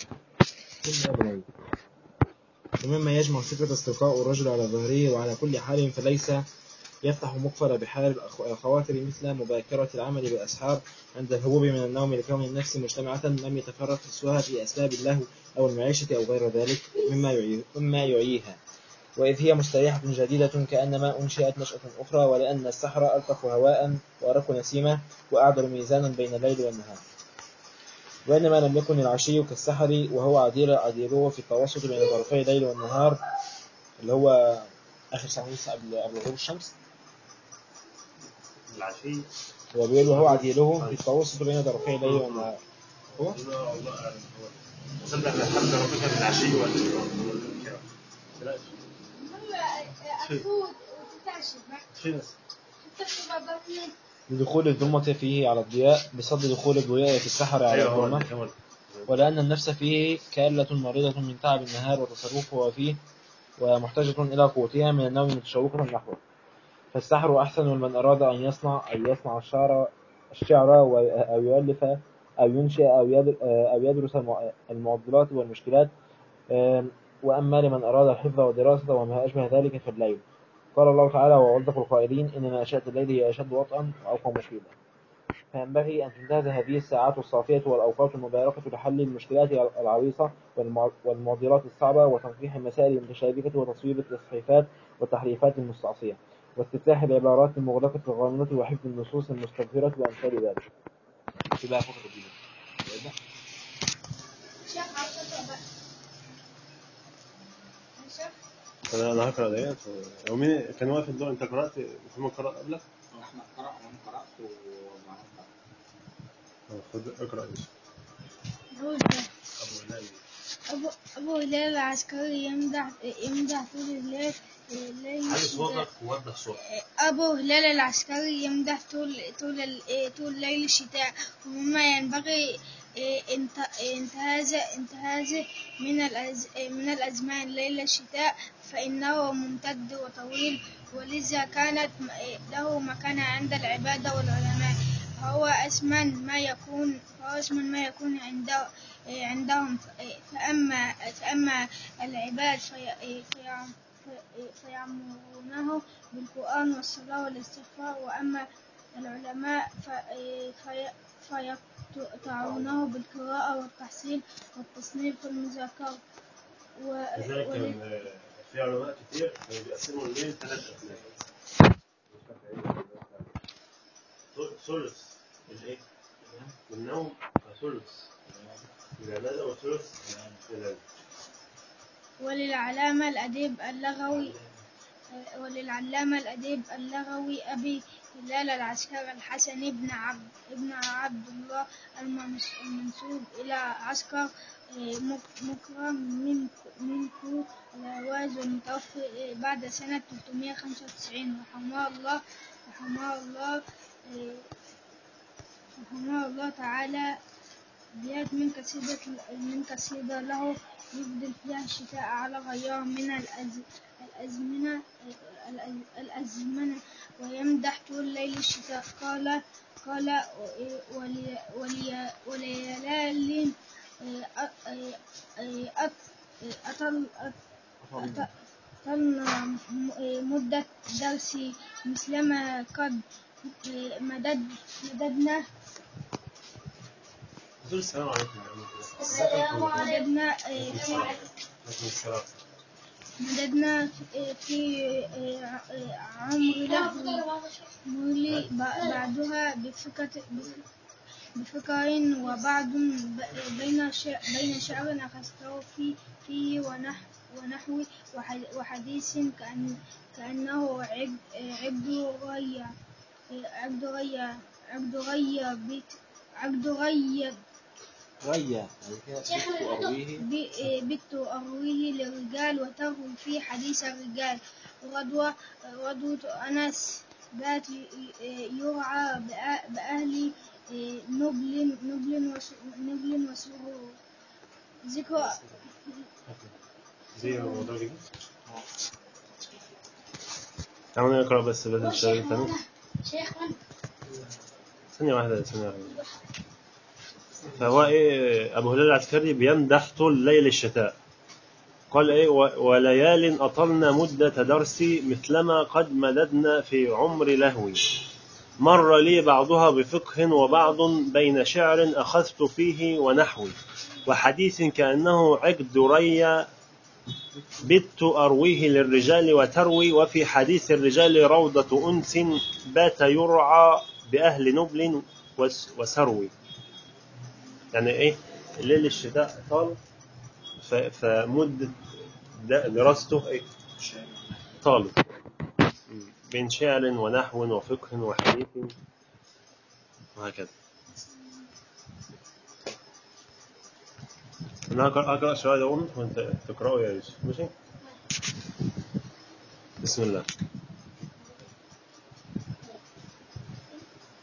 ومما يجمع فكرة استلقاء الرجل على ظهره وعلى كل حال فليس يفتح مقفل بحال الأخ- الخواطر مثل مباكرة العمل بالأسحار عند الهبوب من النوم لكون النفس مجتمعة لم يتفرق حسها في أسباب اللهو أو المعيشة أو غير ذلك مما يعي- مما يعييها وإذ هي مستريحة جديدة كأنما أنشئت نشأة أخرى ولأن السحر ألطف هواء وأرق نسيمة وأعدل ميزانا بين الليل والنهار وإنما لم يكن العشي كالسحر وهو عديل عديله في التوسط بين طرفي الليل والنهار اللي هو آخر ساعة ونص قبل قبل غروب الشمس العشي هو بيقول وهو عديله في التوسط بين طرفي الليل والنهار هو الله اعلم هو تصدق ان الحمد ربك بالعشي ولا لا هو أفوت وتتعشى في بس تشرب بطني لدخول الظلمة فيه على الضياء بصد دخول الضياء في السحر على ايوه هو الظلمة ده، هو ده. ولأن النفس فيه كالة مريضة من تعب النهار وتصرفها فيه ومحتاجة إلى قوتها من النوم متشوقة نحوه فالسحر أحسن لمن أراد أن يصنع أن يصنع الشعر الشعر و- أو يؤلف أو ينشئ أو يدر- أو يدرس الم- المعضلات والمشكلات آم، وأما لمن أراد الحفظ والدراسة وما أشبه ذلك في الليل قال الله تعالى وأصدق القائلين إن ناشئة الليل هي أشد وطئا وأقوى مشكلة فينبغي أن تنتهز هذه الساعات الصافية والأوقات المباركة لحل المشكلات العويصة والمع- والمعضلات الصعبة وتنقيح المسائل المتشابكة وتصويب التصحيفات والتحريفات المستعصية واستفتاح العبارات المغلقة الغامضة وحفظ النصوص المستغفرة وأمثال ذلك. يبقى فقط الدين. شيخ عاوز تقرأ بقى شيخ انا انا هقرا ديت هو مين كان واقف الدور انت قرات محمد قرا قبلك؟ احنا قرأنا وانا قرأت ومعنا آه، خد اقرا ايش أبو هلال ابو هلال أبو أبو هلال العسكري يمدح يمدح طول الليل الليل علي صوتك ووضح صوتك أبو هلال العسكري يمدح طول طول ال- طول ليل الشتاء ومما ينبغي انت- انتهازه انتهازه من الأز من الأزمان ليل الشتاء فإنه ممتد وطويل ولذا كانت م- له مكانة عند العبادة والعلماء فهو أثمن ما يكون فهو أثمن ما يكون عند عندهم فأما فأما العباد في فيعم فيعمرونه بالقرآن والصلاة والاستغفار وأما العلماء ف- في- فيقطعونه بالقراءة والتحصيل والتصنيف والمذاكرة و- لذلك ول- كان في علماء كتير كانوا بيقسموا الليل ثلاث اقسام ثلث الايه؟ النوم وثلث العبادة وثلث العلم وللعلامة الأديب اللغوي وللعلامة الأديب اللغوي أبي هلال العسكر الحسن بن عبد ابن عبد الله المنس- المنسوب إلى عسكر آه، مك- مكرم من من كو الهواز المتوفي آه، بعد سنة 395 رحمه الله رحمه الله آه، رحمه الله تعالى أبيات من قصيدة من قصيدة له يبدل فيها الشتاء على غيره من الأز الأزمنة الأز- الأزمنة ويمدح طول ليل الشتاء قال قال ولي ولي وليال أطل أطل أطلنا مدة درسي مثلما قد مدد مددنا دول السلام عليكم مددنا في عليكم السلام مددنا في عمر له مولي بعدها بفكرة بفكر وبعض بين شع- بين شعر أخذته في فيه ونحو ونحو وح- وحديث كأن كأنه عبد عبد غيا عبد غيا عبد غيا بيت عبد غيا غيا بعد كده بت أرويه ب- بت أرويه للرجال وتروي في حديث الرجال غدوة غدوة أنس بات يرعى بأ- بأهل نبل نبل وس- نبل وسرور ذكر زي الموضوع كده تعالوا نقرا بس بدل الشباب الثاني شيخ ثانية واحدة ثانية واحدة فهو ايه ابو هلال العسكري بيمدح طول ليل الشتاء قال ايه و- وليال اطلنا مدة درسي مثلما قد مددنا في عمر لهوي مر لي بعضها بفقه وبعض بين شعر اخذت فيه ونحوي وحديث كانه عقد ري بت ارويه للرجال وتروي وفي حديث الرجال روضة انس بات يرعى باهل نبل وس- وسروي يعني ايه ليل الشتاء طال ف- فمدة د- دراسته ايه طالت بين شعر ونحو وفقه وحديث وهكذا انا هقرا اقرا شويه يوم وانت تقراه يا يوسف ماشي بسم الله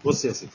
بص يا سيدي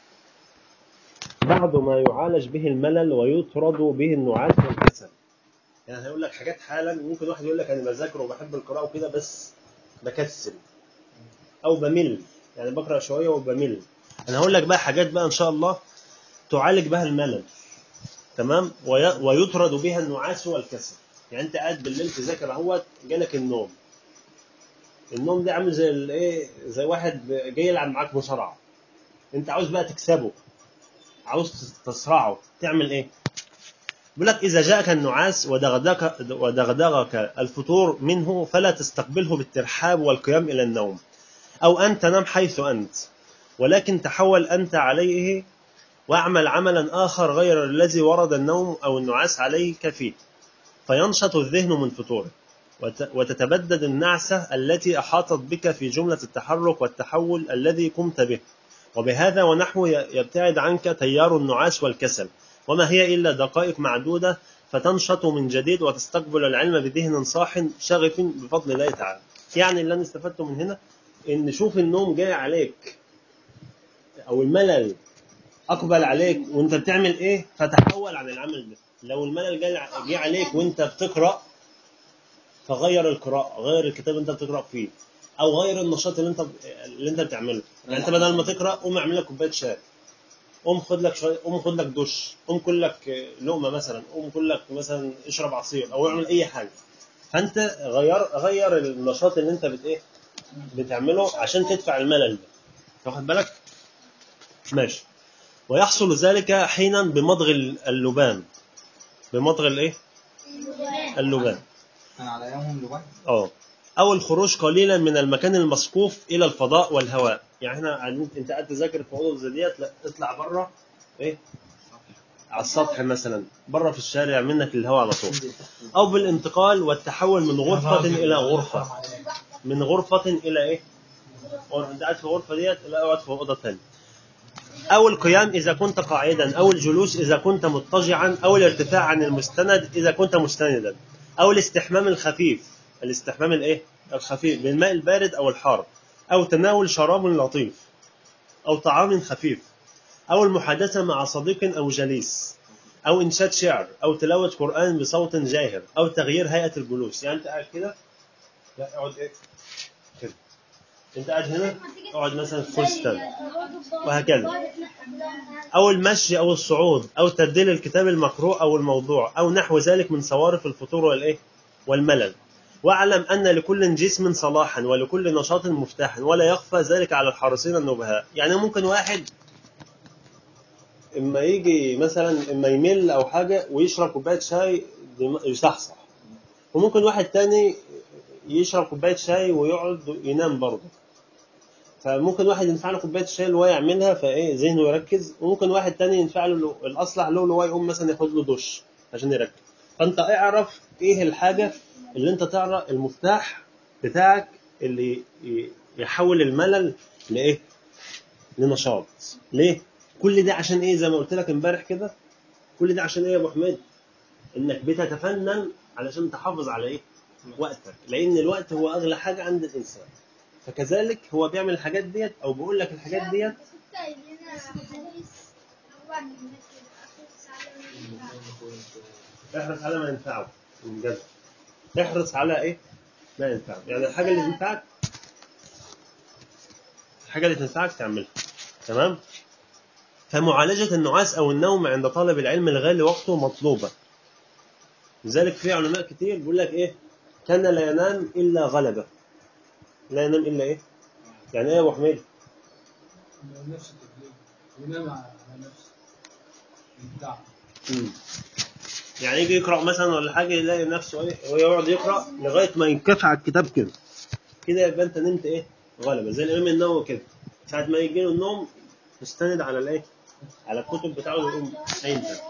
بعض ما يعالج به الملل ويطرد به النعاس والكسل يعني هيقول لك حاجات حالا ممكن واحد يقول لك انا بذاكر وبحب القراءه وكده بس بكسل او بمل يعني بقرا شويه وبمل انا هقول لك بقى حاجات بقى ان شاء الله تعالج بها الملل تمام وي- ويطرد بها النعاس والكسل يعني انت قاعد بالليل تذاكر اهوت جالك النوم النوم ده عامل زي الايه زي واحد جاي يلعب معاك مصارعه انت عاوز بقى تكسبه عاوز تصرعه تعمل ايه بيقول لك اذا جاءك النعاس ودغدغك ودغدغك الفطور منه فلا تستقبله بالترحاب والقيام الى النوم او ان تنام حيث انت ولكن تحول انت عليه واعمل عملا اخر غير الذي ورد النوم او النعاس عليك فيه فينشط الذهن من فطوره وت- وتتبدد النعسة التي أحاطت بك في جملة التحرك والتحول الذي قمت به وبهذا ونحو ي- يبتعد عنك تيار النعاس والكسل وما هي إلا دقائق معدودة فتنشط من جديد وتستقبل العلم بذهن صاح شغف بفضل الله تعالى يعني اللي أنا استفدته من هنا إن شوف النوم جاي عليك أو الملل أقبل عليك وأنت بتعمل إيه فتحول عن العمل ده لو الملل جاي جه عليك وأنت بتقرأ فغير القراءة غير الكتاب اللي انت بتقرأ فيه او غير النشاط اللي انت اللي انت بتعمله يعني انت بدل ما تقرأ قوم اعمل لك كوباية شاي قوم خد لك شوية قوم خد لك دش قوم كل لك لقمة مثلا قوم كل لك مثلا اشرب عصير او اعمل اي حاجة فانت غير غير النشاط اللي انت بت ايه بتعمله عشان تدفع الملل ده واخد بالك ماشي ويحصل ذلك حينا بمضغ اللبان بمضغ الايه اللبان كان على يومهم لبان اه او الخروج قليلا من المكان المسقوف الى الفضاء والهواء يعني احنا قاعدين انت قاعد تذاكر في اوضه زي ديت لا اطلع بره ايه على السطح مثلا بره في الشارع منك الهواء على طول او بالانتقال والتحول من غرفه الى غرفه من غرفه الى ايه غرفة. انت قاعد في الغرفه ديت لا اقعد في اوضه ثانيه أو القيام إذا كنت قاعدا أو الجلوس إذا كنت مضطجعا أو الارتفاع عن المستند إذا كنت مستندا أو الاستحمام الخفيف الاستحمام الإيه؟ الخفيف بالماء البارد أو الحار أو تناول شراب لطيف أو طعام خفيف أو المحادثة مع صديق أو جليس أو إنشاد شعر أو تلاوة قرآن بصوت جاهر أو تغيير هيئة الجلوس يعني أنت قاعد كده لا اقعد إيه كده أنت قاعد هنا اقعد مثلا في كرسي تاني وهكذا أو المشي أو الصعود أو تبديل الكتاب المقروء أو الموضوع أو نحو ذلك من صوارف الفطور والإيه والملل واعلم أن لكل جسم صلاحا ولكل نشاط مفتاحا ولا يخفى ذلك على الحارسين النبهاء يعني ممكن واحد اما يجي مثلا اما يمل او حاجه ويشرب كوبايه شاي دم- يصحصح وممكن واحد تاني يشرب كوبايه شاي ويقعد ينام برضه فممكن واحد ينفع له كوبايه الشاي اللي هو يعملها فايه ذهنه يركز وممكن واحد تاني ينفع له الاصلح له اللي هو يقوم مثلا ياخد له دش عشان يركز فانت اعرف ايه الحاجه اللي انت تعرف المفتاح بتاعك اللي ي- يحول الملل لايه لنشاط ليه كل ده عشان ايه زي ما قلت لك امبارح كده كل ده عشان ايه يا ابو حميد انك بتتفنن علشان تحافظ على ايه وقتك لان الوقت هو اغلى حاجه عند الانسان فكذلك هو بيعمل الحاجات ديت او بيقول لك الحاجات ديت احرص على ما ينفعه بجد احرص على ايه ما ينفعه يعني الحاجه اللي تنفعك الحاجه اللي تنفعك تعملها تمام فمعالجة النعاس أو النوم عند طالب العلم الغالي وقته مطلوبة لذلك في علماء كتير بيقول لك إيه كان لا ينام إلا غلبة لا ينام إلا إيه يعني إيه يا أبو حميد نفس التكليف ينام على نفسه يبدع مم. يعني يجي يقرأ مثلا ولا حاجة يلاقي نفسه إيه ويقعد يقرأ لغاية ما ينكفي على الكتاب كده كده يبقى أنت نمت إيه غلبة زي الإمام النووي كده ساعة ما يجي له النوم يستند على الإيه على الكتب بتاعه ويقوم قايم تاني.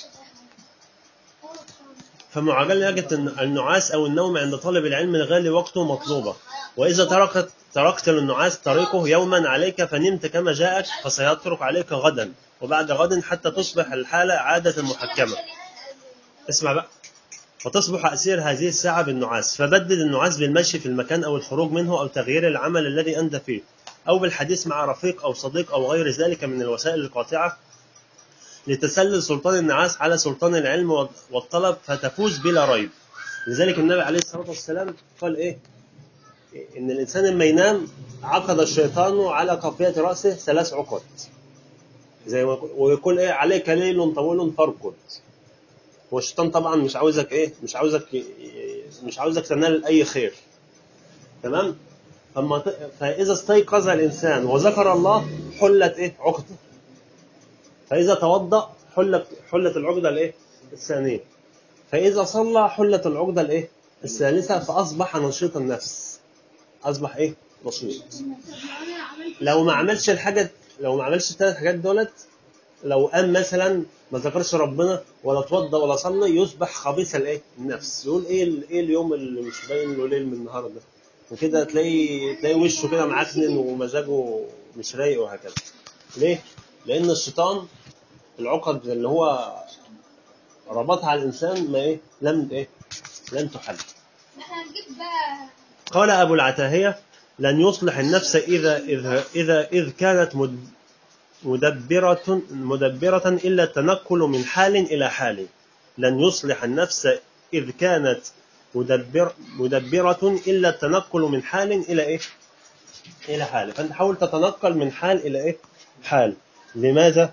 فمعالجة النعاس أو النوم عند طالب العلم الغالي وقته مطلوبة وإذا تركت تركت للنعاس طريقه يوما عليك فنمت كما جاءك فسيترك عليك غدا وبعد غد حتى تصبح الحالة عادة محكمة اسمع بقى وتصبح أسير هذه الساعة بالنعاس فبدد النعاس بالمشي في المكان أو الخروج منه أو تغيير العمل الذي أنت فيه أو بالحديث مع رفيق أو صديق أو غير ذلك من الوسائل القاطعة لتسلل سلطان النعاس على سلطان العلم والطلب فتفوز بلا ريب لذلك النبي عليه الصلاة والسلام قال إيه إن الإنسان لما ينام عقد الشيطان على قافية رأسه ثلاث عقد زي ما يقول- ويقول إيه عليك ليل طويل فارقد والشيطان طبعا مش عاوزك إيه مش عاوزك مش عاوزك تنال أي خير تمام فما ت- فإذا استيقظ الإنسان وذكر الله حلت إيه عقده فإذا توضأ حلت حلت العقدة الإيه الثانية فإذا صلى حلت العقدة الإيه الثالثة فأصبح نشيط النفس أصبح إيه نشيط لو ما عملش الحاجة لو ما عملش الثلاث حاجات دولت لو قام مثلا ما ذكرش ربنا ولا اتوضى ولا صلى يصبح خبيث الايه النفس يقول ايه ال- ايه اليوم اللي مش باين له ليل من النهار ده وكده تلاقي تلاقي وشه كده معكنن ومزاجه مش رايق وهكذا ليه لان الشيطان العقد اللي هو ربطها على الانسان ما ايه لم ايه لم تحل احنا هنجيب بقى قال أبو العتاهية لن يصلح النفس إذا إذا إذا إذ كانت مد- مدبرة مدبرة إلا التنقل من حال إلى حال لن يصلح النفس إذ كانت مدبر مدبرة إلا التنقل من حال إلى إيه؟ إلى حال فأنت حاول تتنقل من حال إلى إيه؟ حال لماذا؟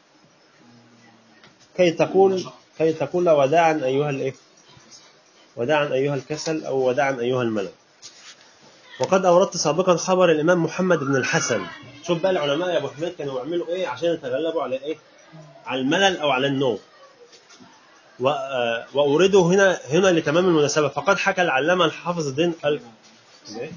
كي تقول كي تقول وداعا أيها الإيه؟ وداعا أيها الكسل أو وداعا أيها الملل وقد أوردت سابقا خبر الإمام محمد بن الحسن شوف بقى العلماء يا أبو حميد كانوا يعملوا إيه عشان يتغلبوا على إيه على الملل أو على النوم و- آه، وأورده هنا هنا لتمام المناسبة فقد حكى العلامة الحافظ الدين ال... إيه؟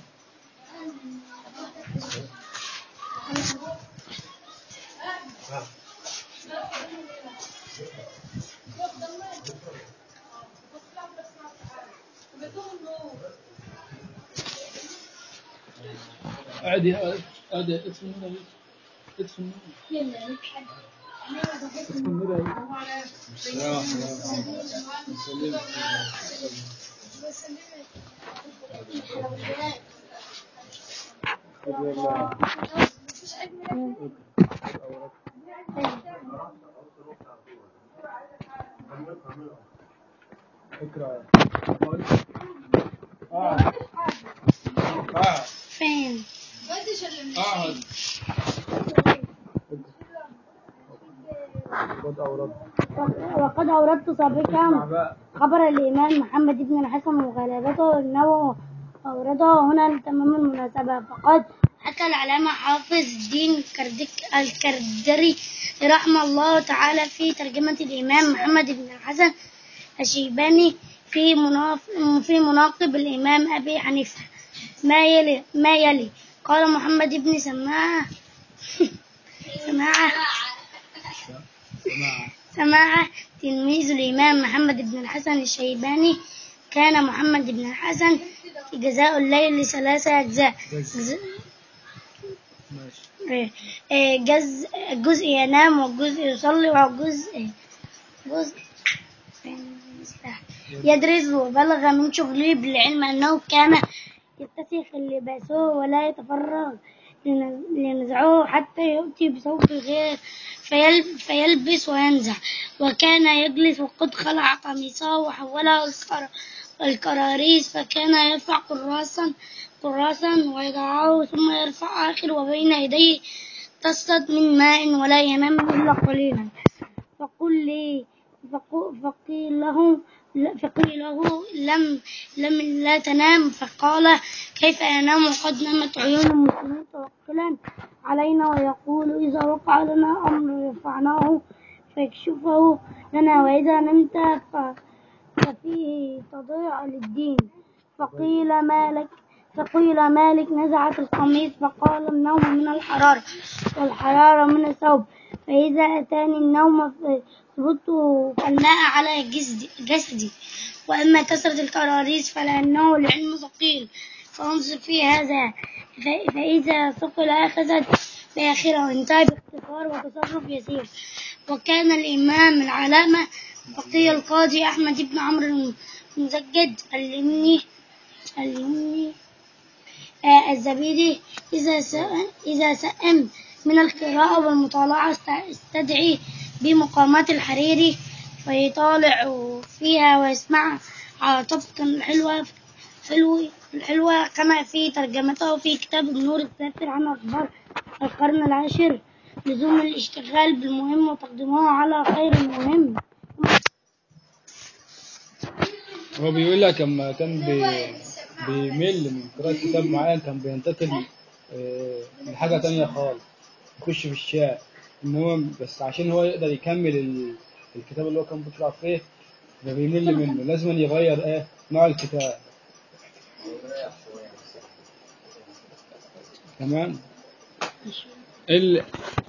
عادي عادي اطفي النور اطفي النور اطفي النور سلام سلام اقرا اقعد اقعد فين اقعد خد اوراق وقد أوردت سابقا اسمع بقى خبر الإمام محمد بن الحسن وغلبته أنه أورده هنا لتمام المناسبة فقد حكى العلامة حافظ الدين كردك الكردري رحمه الله تعالى في ترجمة الإمام محمد بن الحسن الشيباني في مناف في مناقب الإمام أبي حنيفة ما يلي ما يلي قال محمد بن سماعة سماعة سماعة سماعة تلميذ الإمام محمد بن الحسن الشيباني كان محمد بن الحسن في جزاء الليل ثلاثة أجزاء جزء ماشي آه، جز جزء ينام والجزء يصلي والجزء جزء يدرس وبلغ من شغله بالعلم أنه كان يتسخ لباسه ولا يتفرغ لن- لنزعه حتى يؤتي بثوب الغير فيل- فيلبس وينزع وكان يجلس وقد خلع قميصه وحوله القر- القراريس فكان يرفع قراسا قراسا ويضعه ثم يرفع آخر وبين يديه تصد من ماء ولا ينام إلا قليلا فقل لي فقو- فقيل له فقيل له لم لم لا تنام فقال كيف ينام وقد نمت عيون المسلمين توكلا علينا ويقول إذا وقع لنا أمر رفعناه فيكشفه لنا وإذا نمت ف- ففيه تضيع للدين فقيل مالك فقيل مالك نزعت القميص فقال النوم من الحرارة والحرارة من الثوب فإذا أتاني النوم فثبت الماء على جسدي, جسدي وأما كثرة الكراريس فلأنه العلم ثقيل فانظر في هذا ف- فإذا ثقل أخذت بآخره انتهى باختصار وتصرف يسير وكان الإمام العلامة فقيه القاضي أحمد بن عمرو المزجد اليمني اليمني آه، الزبيدي إذا سأ- إذا سئم من القراءة والمطالعة است- استدعي بمقامات الحريري فيطالع فيها ويسمع على طبق الحلوة حلو الحلوة كما في ترجمته في كتاب النور السافر عن أخبار القرن العاشر لزوم الاشتغال بالمهم وتقديمه على خير المهم هو بيقول لك لما كان بي... بيمل من قراءة كتاب معين كان بينتقل آه، لحاجة تانية خالص يخش في الشعر إن هو بس عشان هو يقدر يكمل ال... الكتاب اللي هو كان بيقرأ فيه ده بيمل منه لازم يغير إيه نوع الكتاب تمام ال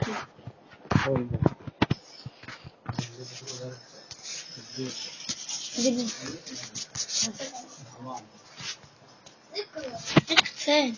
فين؟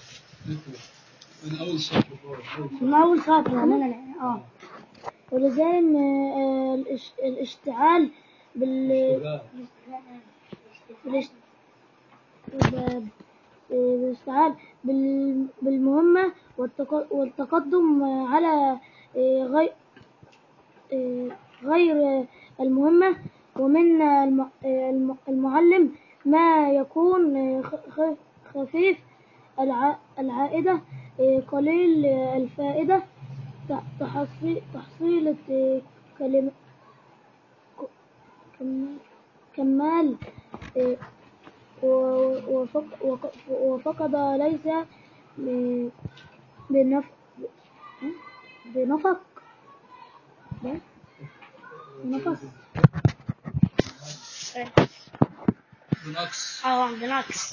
من أول سطر من أول سطر عموما اه ولذلك آه، الاش- الاشتغال بال بالاش- ب- بالاشتغال بال- بالمهمة والتق- والتقدم على آه، غير آه، غير المهمة ومن الم- آه، الم- المعلم ما يكون آه، خ- خ- خفيف الع- العائدة آه، قليل آه، الفائدة ت- تحصي- تحصيلة آه، كلمة ك- كم- كمال آه، و- وفق- وق- وفقد ليس آه، بنف بنفق بس بنفق بنقص اه بنقص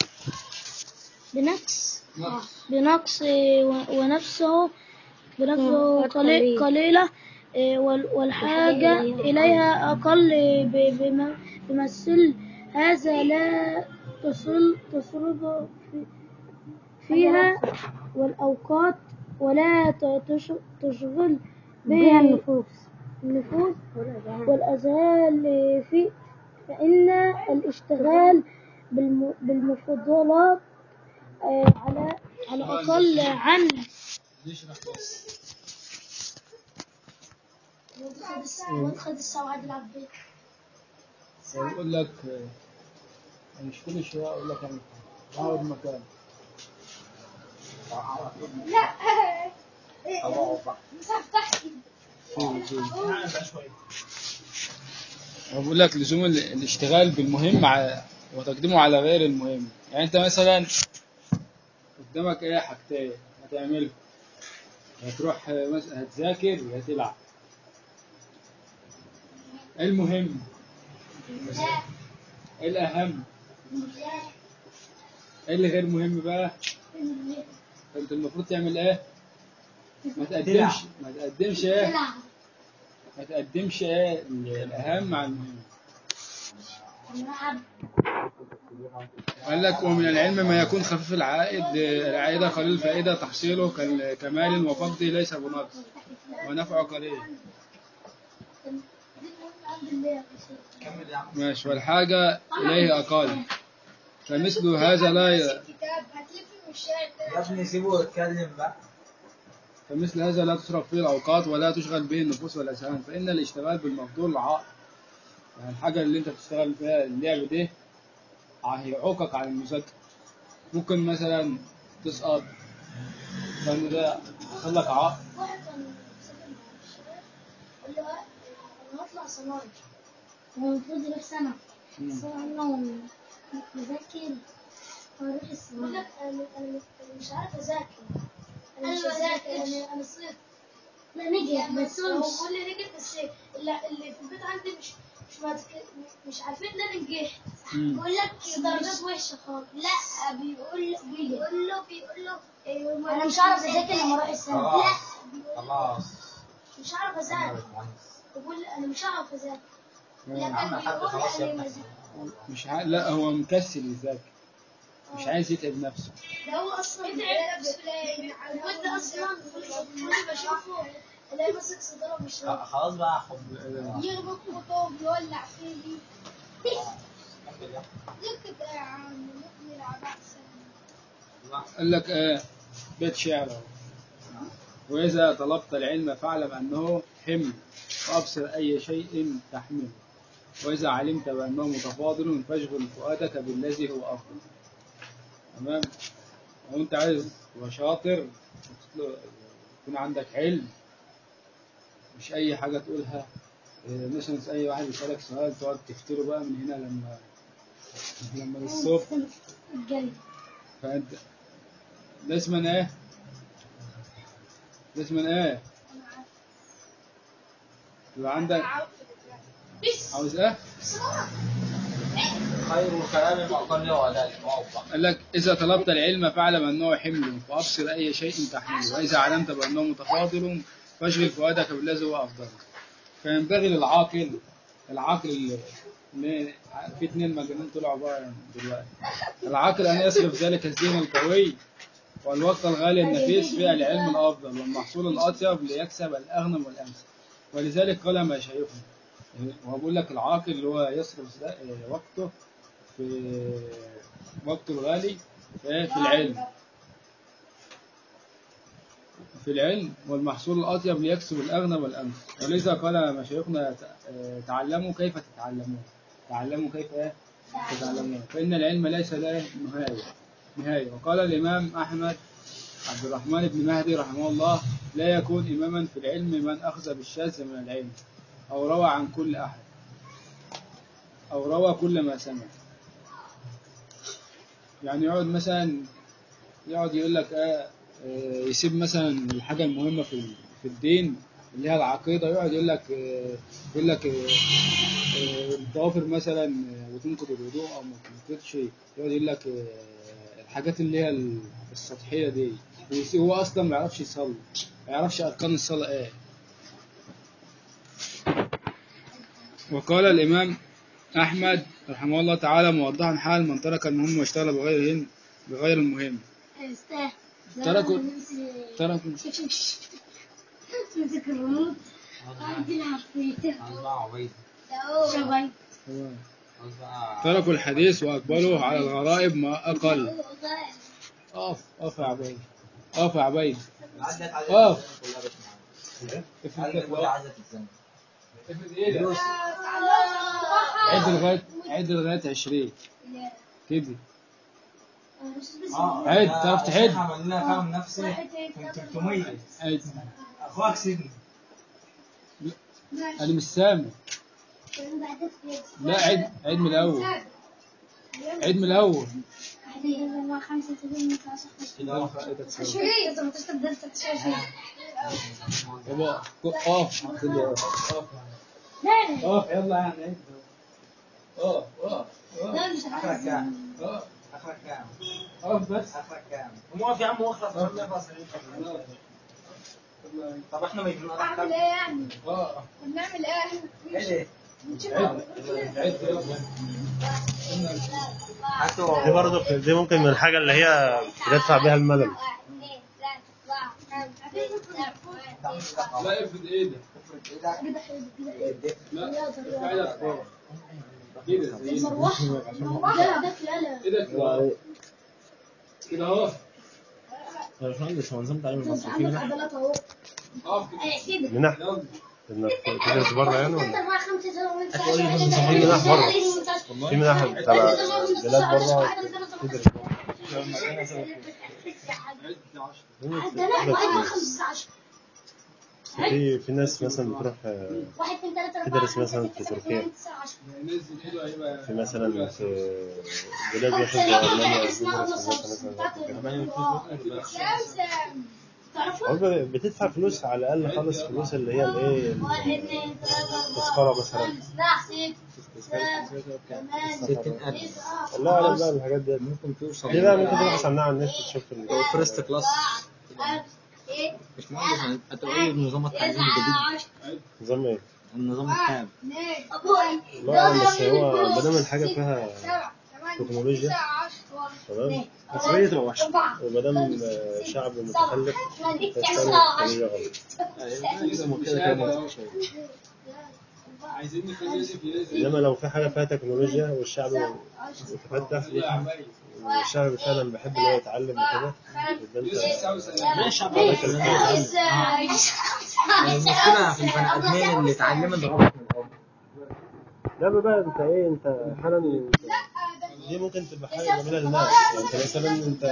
بنقص آه، بنقص آه، و- ونفسه بنفسه قلي- قليلة آه، وال- والحاجة إليها أقل آه، ب- بم- بمثل هذا لا تصل تصرف في- فيها والأوقات ولا ت- تش- تشغل بها النفوس النفوس والأذهان في فإن الاشتغال بالم- بالمفضلات آه، على على أقل عن نشرح بس مدخل السواد العبيد يقول لك آه، مش كل شوية أقول لك أنا أقعد مكان هو بيقول لك لزوم ال- الاشتغال بالمهم على وتقديمه على غير المهم يعني انت مثلا قدامك ايه حاجتين هتعملهم هتروح آه، مثلا هتذاكر يا تلعب ايه المهم ايه الاهم ايه اللي غير مهم بقى انت المفروض تعمل ايه ما تقدمش ما تقدمش ايه ما تقدمش ايه الاهم عن المهم قال لك ومن العلم ما يكون خفيف العائد العائدة قليل الفائدة تحصيله كال- كمال وفقده ليس بنقص ونفعه قليل ماشي والحاجة إليه أقل فمثل هذا لا ي... كتاب هتلف من الشارع يا ابني سيبه يتكلم بقى فمثل هذا لا تصرف فيه الأوقات ولا تشغل به النفوس والأذهان فإن الاشتغال بالمفضول عائق يعني الحاجة اللي أنت بتشتغل فيها اللعب دي هيعوقك عن المذاكرة ممكن مثلا تسقط فإن ده يحصل لك عائق واحد كان مسافر مع الشباب قال له انا هطلع صنايع هو المفروض يروح سنة بس هو قال له مذاكر هروح الصنايع بقول لك انا انا أنا مش عارف اذاكر انا مش هذاكر انا انا صرت لا نجح بس هو بيقول لي نجح بس اللي, اللي في البيت عندي مش مش متك... مش عارفين ان انا نجحت مم. بيقول لك درجات وحشه خالص لا بيقول بيقول له بيقول له انا مش عارف اذاكر لما اروح السنه لا خلاص بيقول خلاص مش عارف اذاكر بقول انا مش عارف اذاكر لا مم. كان حد بيقول خلاص يا انا ابني. مذاكر مش ع... لا هو مكسل يذاكر مش عايز يتعب نفسه ده هو اصلا بيتعب نفسه ليه الواد ده اصلا كل بشوفه الاقي ماسك سيجاره بيشرب خلاص بقى حب يغبط خطوب يولع فيه نكتب يا عم نكمل على أحسن قال لك آه بيت شعر أهو. وإذا طلبت العلم فاعلم أنه حمل وأبصر أي شيء تحمله وإذا علمت بأنه متفاضل فاشغل فؤادك بالذي هو أفضل تمام لو أنت عايز تبقى شاطر وتطلع- يكون عندك علم مش أي حاجة تقولها إيه، مثلا أي واحد يسألك سؤال تقعد تفتره بقى من هنا لما لما للصبح الجاي فانت لازم ايه لازم ايه يبقى عندك عاوز ايه خير الكلام واقل واداء واوضح قال لك اذا طلبت العلم فاعلم انه حمل فابصر اي شيء تحمله واذا علمت بانه متفاضل فاشغل فؤادك بالذي هو افضل فينبغي للعاقل العاقل اللي اللي- في اثنين مجانين طلعوا بقى دلوقتي العاقل ان يصرف ذلك الذهن القوي والوقت الغالي النفيس في العلم الافضل والمحصول الاطيب ليكسب الاغنم والامثل ولذلك قال مشايخنا هو بيقول لك العاقل اللي هو يصرف ذا- وقته في وقته الغالي في في العلم في العلم والمحصول الأطيب ليكسب الأغنى والأمثل ولذا قال مشايخنا ت- تعلموا كيف تتعلمون تعلموا كيف إيه؟ تتعلمون فإن العلم ليس له نهاية نهاية وقال الإمام أحمد عبد الرحمن بن مهدي رحمه الله لا يكون إماما في العلم من أخذ بالشاذ من العلم أو روى عن كل أحد أو روى كل ما سمع يعني يقعد مثلا يقعد يقول لك آه آه، يسيب مثلا الحاجة المهمة في في الدين اللي هي العقيدة يقعد يقول لك آه، يقول لك آه، آه، الضوافر مثلا آه، بتنقض الوضوء أو ما بتنقضش يقعد يقول لك آه، الحاجات اللي هي السطحية دي ويس- هو أصلا ما يعرفش يصلي ما يعرفش أركان الصلاة إيه وقال الإمام أحمد رحمه الله تعالى موضحا حال من ترك المهم واشتغل بغيرهن بغير المهم استاذ تركوا تركوا مسك الريموت قاعد يلعب فيه أصبع عبيد شباب أصبع تركوا الحديث وأقبلوا على الغرائب ما أقل أقف أقف يا عبيد أقف يا عبيد عدت على أقف كلها بس معانا افرد عدت إيدك كلها بقى. عدت الزمن افرد إيدك عد لغاية عد لغاية 20 كده اه عد، ده تعرف الشيخ تعد؟ عمل لنا فهم نفسي كان 300 عد اخوك سجن أنا مش سامع لا عد عد من الأول عد من الأول خمسة سبعين كده رفع ايدك سوا. عشرين طب تستبدل عشرين يابا أقف كده أقف لا أقف يلا يعني عد أقف أقف لا مش اخرك عايز كام؟ أقف اخرك كام؟ أقف بس اخرك كام؟ قوم واقف يا عم واخلص خلينا فاصلين طب احنا ما يجيبنا اعمل ايه يعني أقف بنعمل ايه ايه عد عد يلا هاتوا دي برضه دي ممكن من الحاجة اللي هي بندفع بيها الملل لا افرد ايدك لا ارفع ايدك فوق كده زي لا ده فلالة ايدك فوق كده اهو يا باشمهندس هو نظام تعليم انت المصرفين عندك عضلات اهو اقف كده ايه كده من ناحية يلا انك تدرس بره يعني انت ولا بقى خمسة سنة وانت هتقول لي عشرين. بس في من ناحية بره والله. في من ناحية بتاع بلاد بره تدرس ده لا واحد من خمسة عشر في في ناس مثلا بتروح آه، واحد من ثلاثة أربعة تدرس خمسة، مثلا ستة، في سبعة، تركيا. ثمانية، تسعة، عشرة. نزل ايده هيبقى في مثلا في بلاد خمسة، مثلا زي لا، ألمانيا حاجة بتدرس اسمها في نص مثلا نص. مثلا بتاعت ال- خمسة تعرفوا؟ هو ب- بتدفع فلوس على الأقل خالص فلوس اللي هي الإيه واحد اثنين ثلاثة أربعة التذكرة مثلا خمسة ست سبعة ثمانية تسعة لا لا بقى الحاجات دي ممكن توصل دي بقى ممكن تبحث عنها على النت تشوف ال- فيرست كلاس مش مهندس هتقول لي نظام التعليم الجديد نظام ايه؟ النظام التام لا لا بس هو ما دام الحاجة فيها تكنولوجيا تمام بس تبقى وحشه وما دام شعب متخلف فيستخدم تكنولوجيا غلط كده كده منطقي شويه عايزين نخلي يوسف ينزل انما لو في حاجة فيها تكنولوجيا والشعب متفتح يا عبيد الشعب فعلا بيحب ان هو يتعلم وكده ده انت لا الشعب ده كان المشكلة في البني آدمين اللي اتعلمت غلط من الأول لا بقى انت ايه انت فعلا دي ممكن تبقى حاجه جميله للناس يعني انت مثلا انت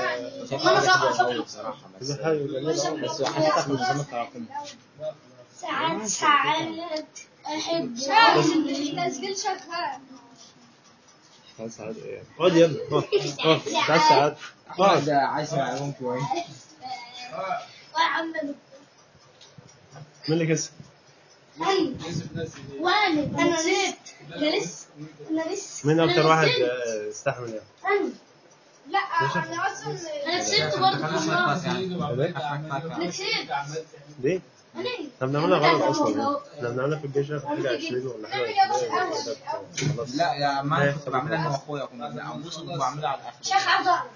دي حاجه جميله أوي. بس حاسسك مش فاهم التراكم ساعات ساعات أحب التسجيل شغال ساعات ساعات ايه اقعد يلا اقعد اقعد. ساعات ساعات اقعد ده عايز معلومة شوية وعمل مين اللي كسب؟ وانا انا نسيت انا لسه انا لسه مين أنا اكتر واحد نسيت. آه، استحمل يعني؟ انا لا انا اصلا انا نسيت برضه والله انا نسيت ليه؟ انا احنا بنعملها غلط اصلا احنا بنعملها في الجيش في حاجه 20 ولا حاجه 20 خلاص لا يا ما أنا كنت بعملها انا واخويا كنا بنعملها كنت بعملها على الاخر شيخ عبد الله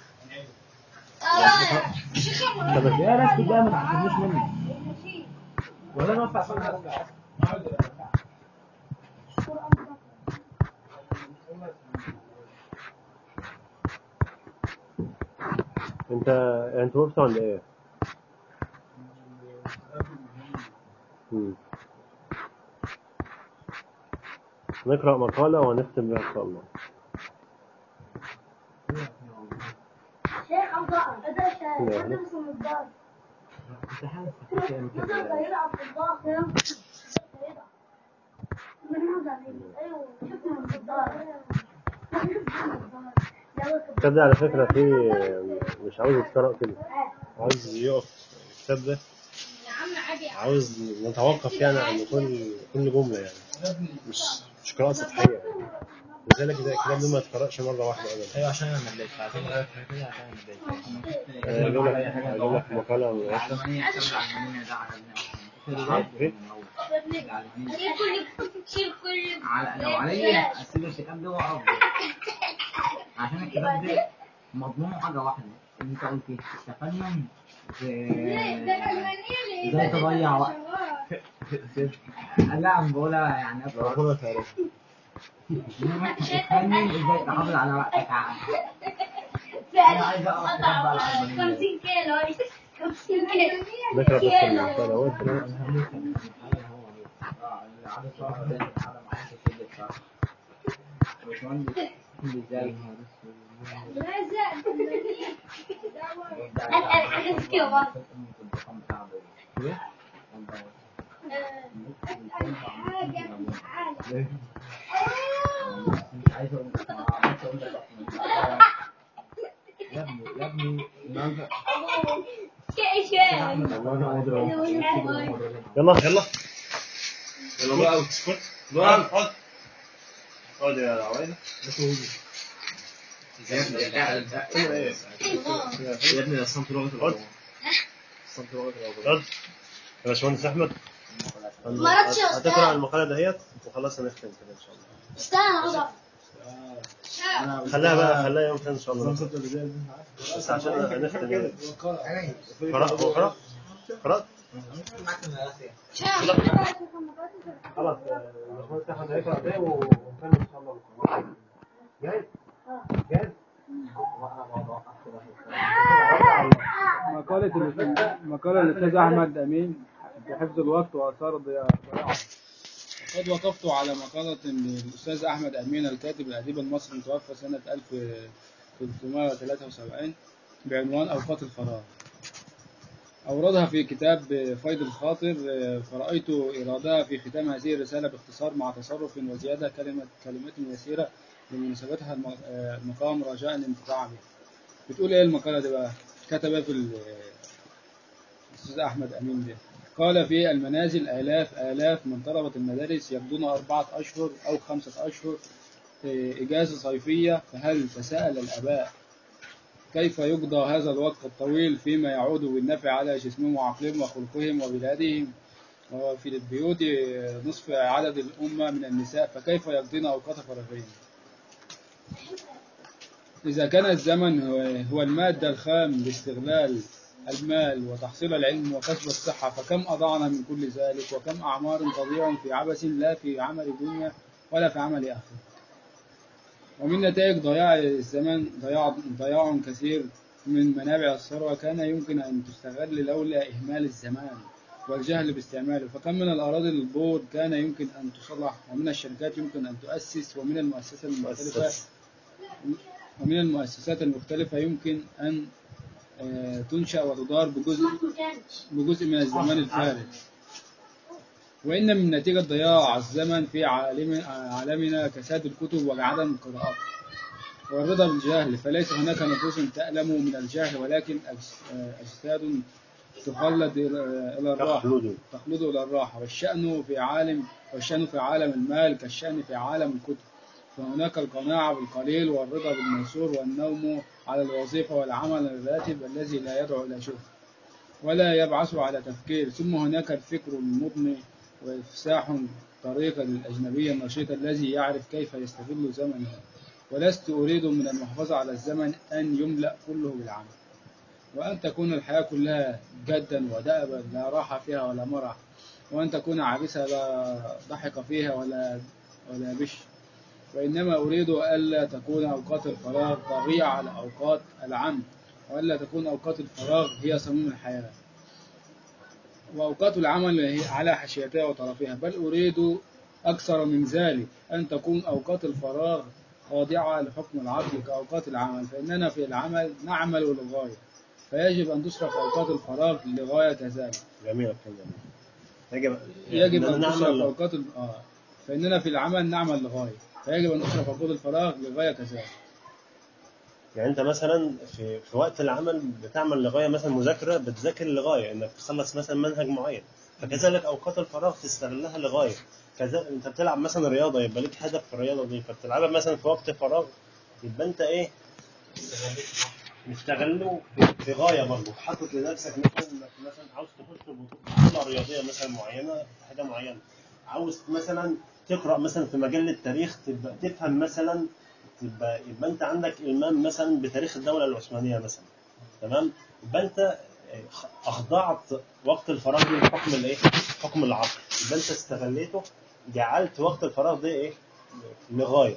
آه، شيخ عبد الله طب يا ركز بقى ما تحسبنيش مني ولا انا افتح صوت انت انت وقفت عند ايه؟ مم. نقرأ مقالة ونختم بها إن شاء الله شيخ عبد الله هذا نعم. هذا من الدار هذا يلعب في الضغط ايوه شفنا من الدار الكتاب ده على فكرة فيه مش عاوز يتقرأ كده عاوز يقف الكتاب ده يا عم عادي عاوز نتوقف يعني عن كل كل جملة يعني مش مش قراءة سطحية يعني لذلك ده الكتاب ده ما يتقرأش مرة واحدة أبدا ايوه عشان انا مليت عشان غيرت حاجه كده عشان انا مليت آه، أجيب لك أجيب لك مقالة من الآخر. الثمانية السبع العلمانية ده عجبني أصلا كل شيل كل على لو عليا اسيب الكتاب ده واقف عشان الكتاب ده مضمون حاجة واحدة انت قلت ايه؟ التفنن في ازاي تضيع وقت لا انا بقولها يعني لو أكتر. أخونا تعرف اتفنن ازاي تحافظ على وقتك عادي انا عايز اقرا كتاب بقى العلمانية 50 كيلو 50 كيلو نقرأ بس المقالة وأنت يا ابني يا ابني النهارده يلا يلا يلا بقى اسكت اقعد اقعد اقعد يا عويلة يا ابني ده صمت لغه اقعد صمت لغه اقعد يا باشمهندس احمد مرضش يا هتقرا أستاذ. المقالة دهيت وخلاص هنختم كده ان شاء الله استنى اضرب خليها بقى خليها يوم تاني ان شاء الله بس عشان هنختم يعني. قرأت هو قرأ قرأت خلاص الباشمهندس احمد هيقرأ ده ونكمل ان شاء الله جاهز؟ جاهز؟ مقالة الأستاذ- مقالة الأستاذ أحمد أمين في حفظ الوقت وآثار الضياع قد وقفت على مقالة الأستاذ أحمد أمين الكاتب الأديب المصري المتوفى سنة 1373 بعنوان أوقات الفراغ أوردها في كتاب فيض الخاطر فرأيت إيرادها في ختام هذه الرسالة باختصار مع تصرف وزيادة كلمة كلمات يسيرة لمناسبتها الم- المقام رجاء الانتفاع بها. بتقول إيه المقالة دي بقى؟ كتب إيه في ال- الأستاذ أحمد أمين ده قال في المنازل آلاف آلاف من طلبة المدارس يقضون أربعة أشهر أو خمسة أشهر في إجازة صيفية فهل تساءل الآباء كيف يقضى هذا الوقت الطويل فيما يعود بالنفع على جسمهم وعقلهم وخلقهم وبلادهم وفي البيوت نصف عدد الأمة من النساء فكيف يقضين أوقات فراغهم إذا كان الزمن هو, هو المادة الخام لاستغلال المال وتحصيل العلم وكسب الصحة فكم أضعنا من كل ذلك وكم أعمار تضيع في عبث لا في عمل دنيا ولا في عمل آخرة ومن نتائج ضياع الزمن ضياع ضياع كثير من منابع الثروة كان يمكن أن تستغل لولا إهمال الزمان والجهل باستعماله فكم من الأراضي البور كان يمكن أن تصلح ومن الشركات يمكن أن تؤسس ومن المؤسسات المختلفة مؤسس. ومن المؤسسات المختلفة يمكن أن آه، تنشأ وتدار بجزء بجزء من الزمان الفارغ وإن من نتيجة ضياع الزمن في عالم عالمنا كساد الكتب وعدم القراءات والرضا بالجهل فليس هناك نفوس تألم من الجهل ولكن أجس- آه، أجساد تخلد إلى إلى الراحة تخلد. تخلد إلى الراحة والشأن في عالم والشأن في عالم المال كالشأن في عالم الكتب فهناك القناعة بالقليل والرضا بالميسور والنوم على الوظيفة والعمل الراتب الذي لا يدعو إلى شغل ولا يبعث على تفكير ثم هناك الفكر المضني وإفساح طريق للأجنبي النشيط الذي يعرف كيف يستغل زمنه ولست أريد من المحافظة على الزمن أن يملأ كله بالعمل وأن تكون الحياة كلها جدا ودأبا لا راحة فيها ولا مرح وأن تكون عابسة لا ضحك فيها ولا ولا بش وإنما أريد ألا تكون أوقات الفراغ طاغية على أوقات العمل وألا تكون أوقات الفراغ هي صميم الحياة وأوقات العمل هي على حاشيتها وطرفها بل أريد أكثر من ذلك أن تكون أوقات الفراغ خاضعة لحكم العقل كأوقات العمل فإننا في العمل نعمل للغاية فيجب أن تصرف أوقات الفراغ لغاية ذلك جميل الكلام يجب يجب إننا أن تصرف نعمل أوقات ال- آه فإننا في العمل نعمل لغاية فيجب أن تصرف أوقات الفراغ لغاية ذلك يعني انت مثلا في في وقت العمل بتعمل لغايه مثلا مذاكره بتذاكر لغايه انك تخلص مثلا منهج معين فكذلك اوقات الفراغ تستغلها لغايه كذا انت بتلعب مثلا رياضه يبقى ليك هدف في الرياضه دي فبتلعبها مثلا في وقت فراغ يبقى انت ايه مستغله في- في غايه برضه حاطط لنفسك مثلا انك مثلا عاوز تخش بطوله بطولة رياضيه مثلا معينه في حاجه معينه عاوز مثلا تقرا مثلا في مجال التاريخ تبقى تفهم مثلا تبقى يبقى انت عندك المام مثلا بتاريخ الدوله العثمانيه مثلا تمام يبقى انت اخضعت وقت الفراغ ده لحكم الايه؟ حكم العقل يبقى انت استغليته جعلت وقت الفراغ ده ايه؟ لغايه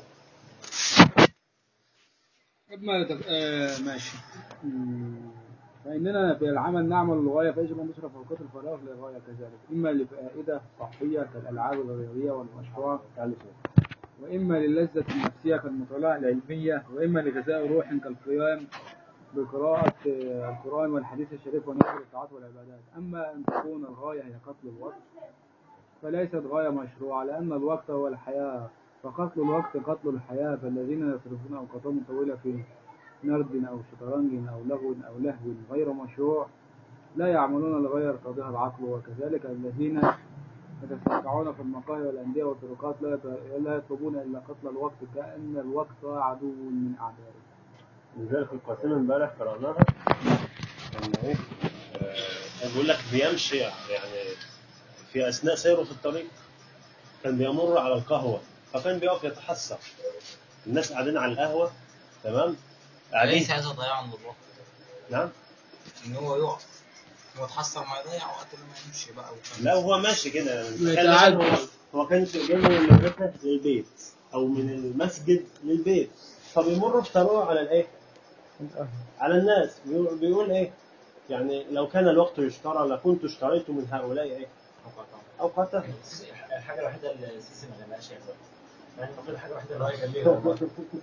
أما تف... آه ماشي مم. فإننا في العمل نعمل للغاية فيجب أن نصرف أوقات الفراغ للغاية كذلك إما لفائدة صحية كالألعاب الرياضية والمشروع وإما للذة النفسية كالمطالعة العلمية وإما لغذاء روح كالقيام بقراءة آه، القرآن والحديث الشريف ونشر الطاعات والعبادات أما أن تكون الغاية هي قتل الوقت فليست غاية مشروعة لأن الوقت هو الحياة فقتل الوقت قتل الحياة فالذين يصرفون أوقاتهم الطويلة في نرد أو شطرنج أو لغو أو لهو غير مشروع لا يعملون لغير يرتضيها العقل وكذلك الذين يتسرعون في المقاهي والأندية والطرقات لا يط- لا يطلبون إلا قتل الوقت كأن الوقت عدو من أعدائه لذلك القاسم امبارح قرأناها ان ايه آه، كان بيقول لك بيمشي يعني في اثناء سيره في الطريق كان بيمر على القهوه فكان بيقف يتحسر الناس قاعدين على القهوه تمام قاعدين ليس هذا ضياع للوقت نعم ان هو يقف هو اتحسر ما يضيع وقت لما يمشي بقى وكان- لا هو ماشي كده يعني تخيل يتعب. مثلاً هو هو كان جاي من المدرسه للبيت او من المسجد للبيت فبيمر في طريقه على الايه؟ على الناس بيقول, بيقول ايه؟ يعني لو كان الوقت يشترى لكنت اشتريت من هؤلاء ايه؟ اوقاتهم الحاجه الوحيده اللي السيسي ما جابهاش يا زلمه يعني المفروض الحاجه الوحيده اللي هو يجيبها والله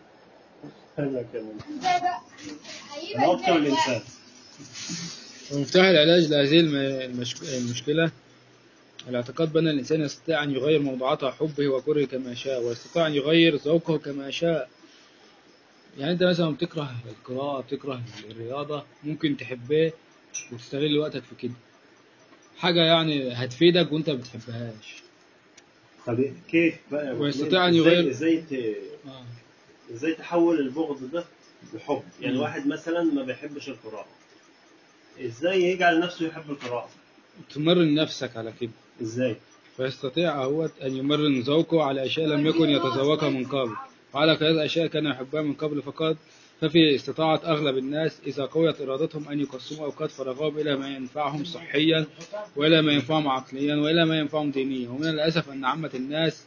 قال لك يا من. الوقت والانسان ومفتاح العلاج لهذه الم- المشك... المشكلة الاعتقاد بأن الإنسان يستطيع أن يغير موضوعات حبه وكرهه كما شاء ويستطيع أن يغير ذوقه كما شاء يعني أنت مثلا بتكره القراءة بتكره الرياضة ممكن تحبها وتستغل وقتك في كده حاجة يعني هتفيدك وأنت بتحبهاش طب كيف بقى ويستطيع أن إزاي- يغير- ازاي ت... آه. ازاي تحول البغض ده لحب يعني مم. واحد مثلا ما بيحبش القراءه ازاي يجعل نفسه يحب القراءه تمرن نفسك على كده ازاي فيستطيع هو أن يمرن ذوقه على أشياء لم يكن يتذوقها من قبل وعلى كذا أشياء كان يحبها من قبل فقط ففي استطاعة أغلب الناس إذا قويت إرادتهم أن يقسموا أوقات فراغهم إلى ما ينفعهم صحيا وإلى ما ينفعهم عقليا وإلى ما ينفعهم دينيا ومن الأسف أن عامة الناس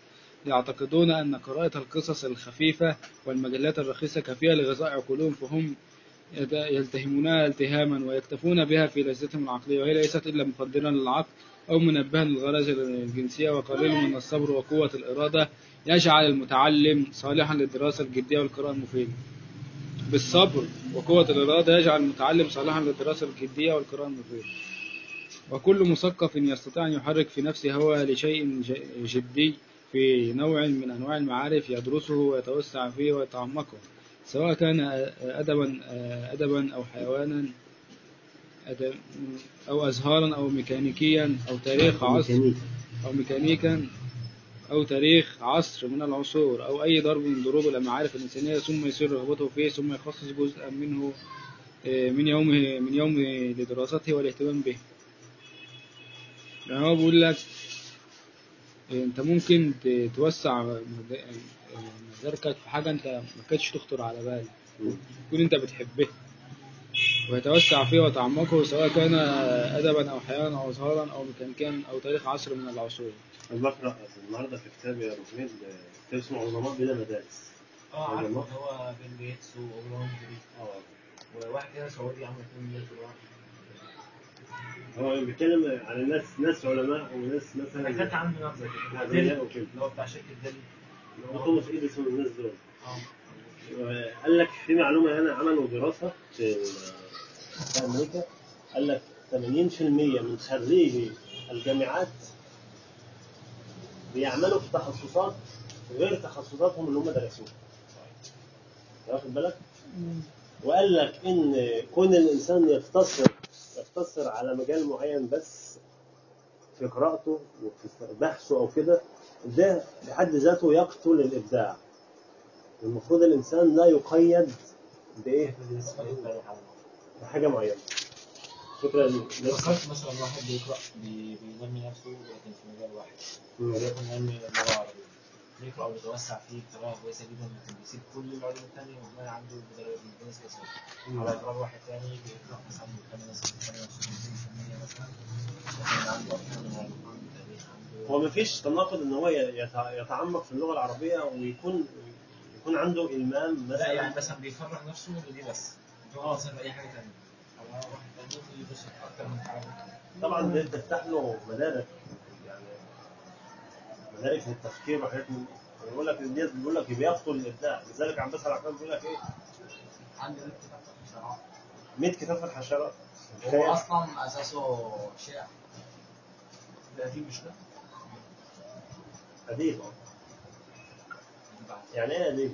يعتقدون أن قراءة القصص الخفيفة والمجلات الرخيصة كافية لغذاء عقولهم فهم يت- يلتهمونها التهاما ويكتفون بها في لذتهم العقلية وهي ليست إلا مخدرا للعقل أو منبها للغرائز الجنسية وقليل من الصبر وقوة الإرادة يجعل المتعلم صالحا للدراسة الجدية والقراءة المفيدة بالصبر وقوة الإرادة يجعل المتعلم صالحا للدراسة الجدية والقراءة المفيدة وكل مثقف يستطيع أن يحرك في نفسه هوى لشيء ج- جدي في نوع من أنواع المعارف يدرسه ويتوسع فيه ويتعمقه سواء كان أدبا أدبا أو حيوانا أدب- أو أزهارا أو ميكانيكيا أو تاريخ عصر ميكانيكا. أو ميكانيكا أو تاريخ عصر من العصور أو أي ضرب من ضروب المعارف الإنسانية ثم يصير رغبته فيه ثم يخصص جزءا منه آه، من يومه من يومه لدراسته والاهتمام به يعني هو بيقول لك آه، أنت ممكن ت- توسع مد- آه، مداركك في حاجة أنت ما كانتش تخطر على بالك تكون أنت بتحبها ويتوسع فيه وتعمقه سواء كان أدبا أو حيوانا أو أزهارا أو ميكانيكيا أو تاريخ عصر من العصور أنا بقرأ النهاردة في كتاب يا أبو حميد كتاب اسمه عظماء بلا مدارس اه عارفه عظماء. اللي هو بيل جيتس واوبراهام جريد اه وواحد كده سعودي عمل فيلم مليون دولار هو بيتكلم عن الناس ناس علماء وناس مثلا انا كانت عندي نبذه كده أغنياء وكده. اللي هو بتاع شركه دل توماس إديسون والناس دول اه قال لك في معلومة هنا عملوا دراسة في في أمريكا قال لك 80% من خريجي الجامعات بيعملوا في تخصصات غير تخصصاتهم اللي هم درسوها. واخد بالك؟ وقال لك إن كون الإنسان يقتصر يقتصر على مجال معين بس في قراءته وفي بحثه أو كده ده بحد ذاته يقتل الإبداع. المفروض الإنسان لا يقيد بإيه؟ بحاجة معينة. فكرة دي فكرت مثلا واحد بيقرا بي- بينمي نفسه لكن في مجال واحد وليكن ينمي اللغه العربيه بيقرا ويتوسع فيه بطريقه كويسه جدا لكن بيسيب كل العلوم الثانيه وما عنده مدرس كويس على اضرار واحد ثاني بيقرا مثلا بيتكلم مثلا 58% مثلا لكن عنده اكثر من علم عنده تاريخ عنده هو مفيش تناقض ان هو يت- يتعمق في اللغه العربيه ويكون يكون عنده المام لا يعني مثلا مثلا بيفرغ نفسه لدي بس هو مثلا اي حاجه ثانيه او واحد ثاني يدرس اكثر من حاجه طبعا ده تفتح له مدارك يعني مدارك للتفكير وحاجات من بيقول لك الناس بيقول لك بيقتل الابداع لذلك عباس العقاد بيقول لك ايه عندي بيت كتاب في الشرع 100 كتاب في الحشرات هو اصلا اساسه شيعة ده اكيد مش ده اديب يعني ايه اديب؟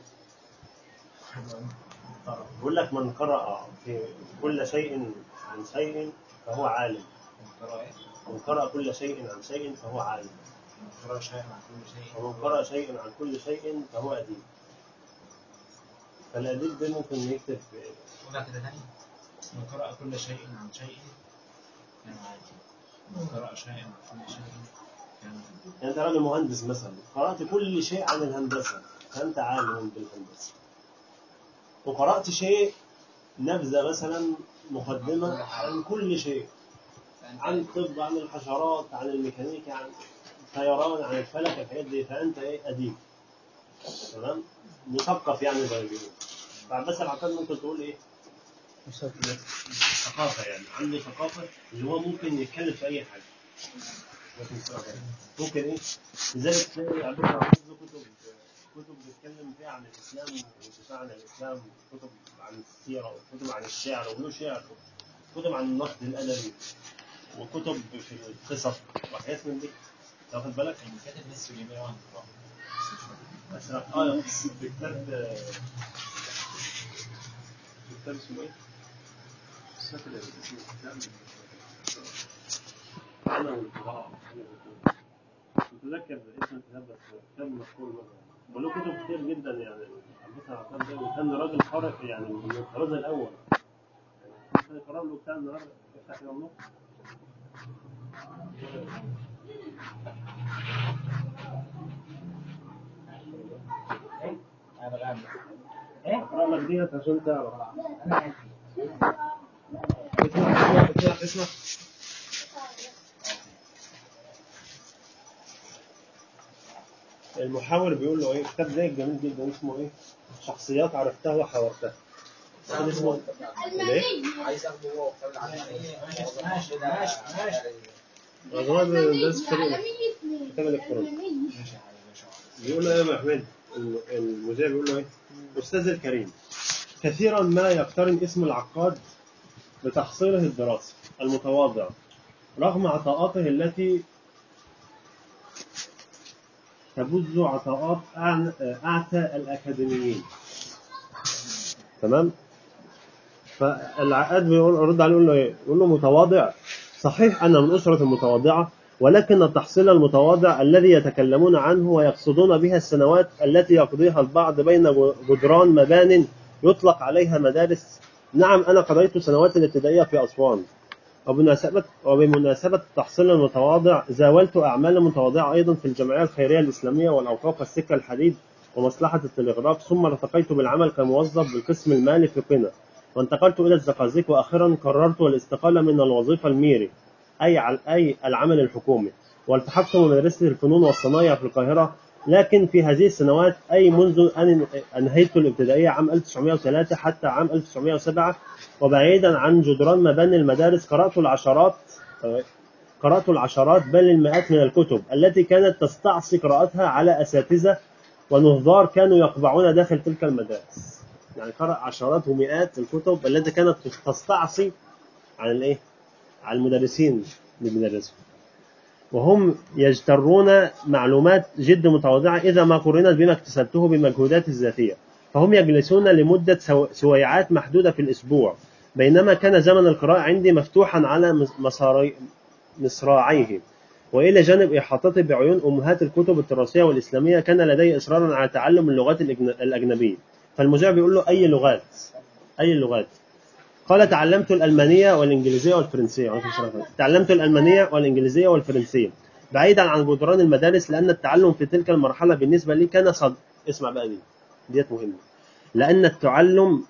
بيقول لك من قرأ في كل شيء عن شيء فهو عالم قراءة من قرأ كل شيء عن شيء فهو عالم قراءة شيء عن كل شيء ومن قرأ شيء عن كل شيء فهو أديب فالأديب ده ممكن يكتب وده كده تاني من قرأ كل شيء عن شيء كان عادي من قرأ شيء عن كل شيء كان عادي يعني أنت راجل مهندس مثلا قرأت كل شيء عن الهندسة فأنت عالم بالهندسة وقرأت شيء نبذة مثلا مقدمة عن كل شيء عن الطب عن الحشرات عن الميكانيكا عن الطيران عن الفلك الحاجات دي فأنت إيه أديب تمام مثقف يعني زي ما بيقولوا فعباس العقاد ممكن تقول إيه ثقافة يعني عنده ثقافة اللي هو ممكن يتكلم في أي حاجة ممكن ثقافة. ممكن إيه لذلك تلاقي عبد العقاد له كتب كتب بيتكلم فيها عن الإسلام والدفاع عن الإسلام كتب عن السيرة وكتب عن الشعر وله شعر كتب عن النقد الأدبي وكتب في القصص وحاجات من دي واخد بالك؟ يعني كاتب ناس في جميع عن القراءة بس مش أشرف آه في كتاب في كتاب اسمه إيه؟ مش فاكر اسم الكتاب أنا والقراءة متذكر اسم الكتاب بس كتاب مشهور مثلا وله كتب كتير جدا يعني عباس العقاد ده وكان راجل خارق يعني من الطراز الأول يعني مثلا يقرأ له كتاب النهارده يفتح كده النص انا بلعب أقرأ لك ديت عشان تعرف انا اسمع اسمع اسمع المحاور بيقول له ايه كتاب زي جميل جدا اسمه ايه شخصيات عرفتها وحاورتها كتاب اسمه ايه عايز اخده هو وكتاب العلمانية ماشي ماشي ماشي ماشي يا جماعه ده درس كتاب كتاب الكتروني ماشي يا حبيبي ماشي بيقول له ايه يا محمد الم- المذيع بيقول له ايه استاذ الكريم كثيرا ما يقترن اسم العقاد بتحصيله الدراسي المتواضع رغم عطاءاته التي تبذ عطاءات أعن- أعتى الأكاديميين تمام فالعقاد بيقول رد عليه يقول له ايه؟ يقول له متواضع صحيح أنا من أسرة متواضعة ولكن التحصيل المتواضع الذي يتكلمون عنه ويقصدون بها السنوات التي يقضيها البعض بين جدران مبان يطلق عليها مدارس نعم أنا قضيت سنوات الابتدائية في أسوان وبمناسبة وبمناسبة التحصيل المتواضع زاولت أعمال متواضعة أيضا في الجمعية الخيرية الإسلامية والأوقاف والسكة الحديد ومصلحة التلغراف ثم ارتقيت بالعمل كموظف بالقسم المالي في قنا وانتقلت إلى الزقازيق وأخيرا قررت الاستقالة من الوظيفة الميري أي عل- أي العمل الحكومي والتحقت بمدرسة الفنون والصنايع في القاهرة لكن في هذه السنوات أي منذ أن أنهيت الابتدائية عام 1903 حتى عام 1907 وبعيدا عن جدران مباني المدارس قرأت العشرات قرأت العشرات بل المئات من الكتب التي كانت تستعصي قراءتها على أساتذة ونظار كانوا يقبعون داخل تلك المدارس يعني قرأ عشرات ومئات الكتب التي كانت تستعصي عن الايه؟ على المدرسين اللي بيدرسوا وهم يجترون معلومات جد متواضعة إذا ما قرنت بما اكتسبته بمجهودات الذاتية فهم يجلسون لمدة سو- سويعات محدودة في الأسبوع بينما كان زمن القراءة عندي مفتوحا على مس- مساري مصراعيه وإلى جانب إحاطتي بعيون أمهات الكتب التراثية والإسلامية كان لدي إصرارا على تعلم اللغات الأجن- الأجنبية فالمذيع بيقول له أي لغات أي لغات قال تعلمت الألمانية والإنجليزية والفرنسية عليكم السلام. تعلمت الألمانية والإنجليزية والفرنسية بعيدا عن جدران المدارس لأن التعلم في تلك المرحلة بالنسبة لي كان صد اسمع بقى دي ديت مهمة لأن التعلم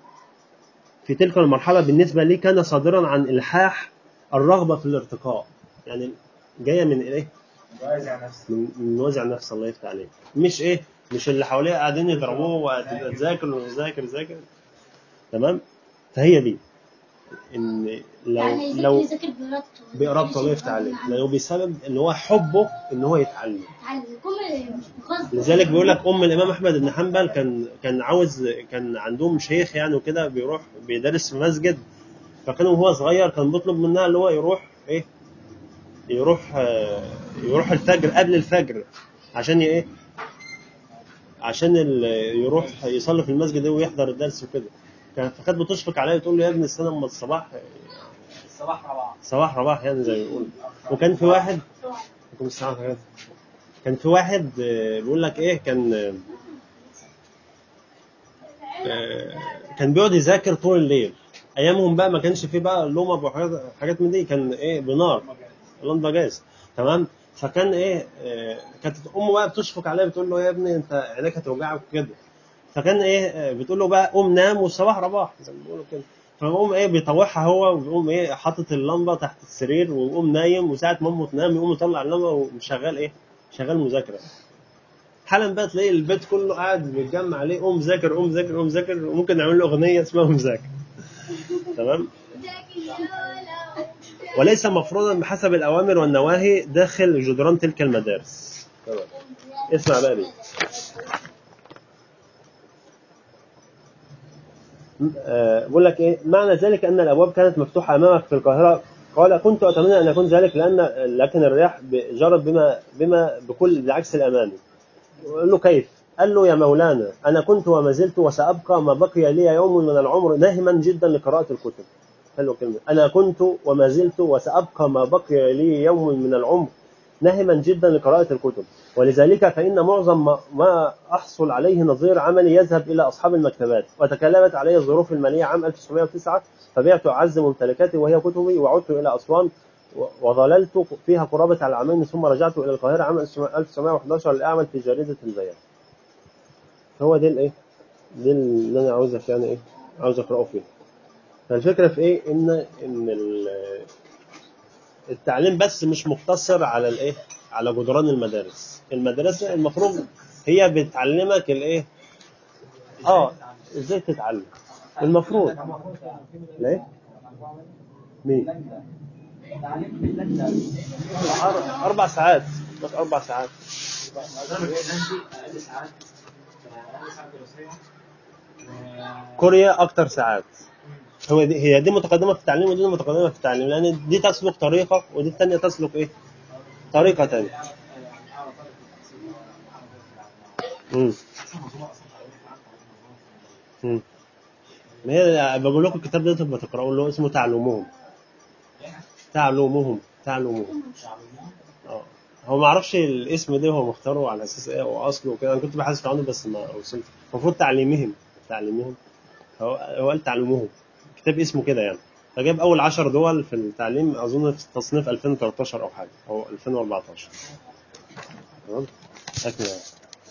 في تلك المرحلة بالنسبة لي كان صادرا عن إلحاح الرغبة في الارتقاء يعني جاية من إيه؟ وازع نفسك من من وازع النفس الله يفتح عليك مش إيه؟ مش اللي حواليه قاعدين يضربوه وتبقى تذاكر وتذاكر تذاكر تمام؟ فهي دي ان لو يعني لو يذاكر بإرادته بإرادته الله يفتح عليك لو بسبب ان هو حبه ان هو يتعلم يتعلم يكون مش بقصد لذلك بيقول لك ام الامام احمد بن حنبل كان كان عاوز كان عندهم شيخ يعني وكده بيروح بيدرس في مسجد فكان وهو صغير كان بيطلب منها اللي هو يروح ايه يروح آه، يروح الفجر قبل الفجر عشان ي- ايه عشان ال- يروح يصلي في المسجد ويحضر الدرس وكده كان- فكانت بتشفق عليه وتقول له يا ابني استنى اما الصباح الصباح مع بعض صباح رباح يعني زي ما بيقولوا وكان في واحد عليكم السلام ورحمة الله. كان في واحد آه، بيقول لك ايه كان آه، آه، كان بيقعد يذاكر طول الليل ايامهم بقى ما كانش فيه بقى لمب وحاجات حاجات من دي كان ايه بنار لمبه جاز تمام فكان ايه آه، كانت امه بقى بتشفق عليه بتقول له يا ابني انت عينيك هتوجعك كده فكان ايه آه، بتقول له بقى قوم نام والصباح رباح زي ما بيقولوا كده فيقوم ايه بيطوعها هو ويقوم ايه حاطط اللمبه تحت السرير ويقوم نايم وساعه ما امه تنام يقوم يطلع اللمبه وشغال ايه شغال مذاكره حالا بقى تلاقي البيت كله قاعد بيتجمع عليه قوم ذاكر قوم ذاكر قوم ذاكر وممكن نعمل له اغنيه اسمها قوم ذاكر تمام وليس مفروضا بحسب الاوامر والنواهي داخل جدران تلك المدارس تمام اسمع بقى دي آه، بقول لك ايه معنى ذلك ان الابواب كانت مفتوحه امامك في القاهره قال كنت اتمنى ان يكون ذلك لان لكن الرياح ب- جرت بما بما بكل بعكس الاماني قال له كيف؟ قال له يا مولانا انا كنت وما زلت وسابقى ما بقي لي يوم من العمر ناهما جدا لقراءه الكتب حلو كلمه انا كنت وما زلت وسابقى ما بقي لي يوم من العمر ناهما جدا لقراءة الكتب ولذلك فإن معظم ما- ما أحصل عليه نظير عملي يذهب إلى أصحاب المكتبات وتكلمت علي الظروف المالية عام 1909 فبعت أعز ممتلكاتي وهي كتبي وعدت إلى أسوان و- وظللت فيها قرابة العامين ثم رجعت إلى القاهرة عام 1911 لأعمل في جريدة البيان هو ده الإيه؟ ده اللي أنا عاوزك يعني إيه؟ عاوز أقرأه فيه فالفكرة في إيه؟ إن إن ال- التعليم بس مش مقتصر على الايه على جدران المدارس المدرسه المفروض هي بتعلمك الايه اه ازاي تتعلم المفروض ليه مين أر- اربع ساعات بس اربع ساعات عندي اقل ساعات اقل ساعات دراسيه و- كوريا اكتر ساعات هو دي هي دي متقدمه في التعليم ودي متقدمه في التعليم لان دي تسلك طريقه ودي الثانيه تسلك ايه طريقه ثانيه يعني اعلى طالب في التحصيل واعلى طالب في العلم امم احسن منظومه اصلا تعليميه في العالم تعليم منظومه امم ما هي بقول لكم الكتاب ده تبقى تقرأوا اللي هو اسمه تعلمهم تعلمهم تعلمهم اه هو ما اعرفش الاسم ده هو مختاره على اساس ايه هو اصله وكده انا كنت بحثت عنه بس ما وصلت المفروض تعليمهم تعليمهم هو هو قال تعلمهم كتاب اسمه كده يعني فجاب اول 10 دول في التعليم اظن في تصنيف 2013 او حاجه او 2014 تمام شكله يعني.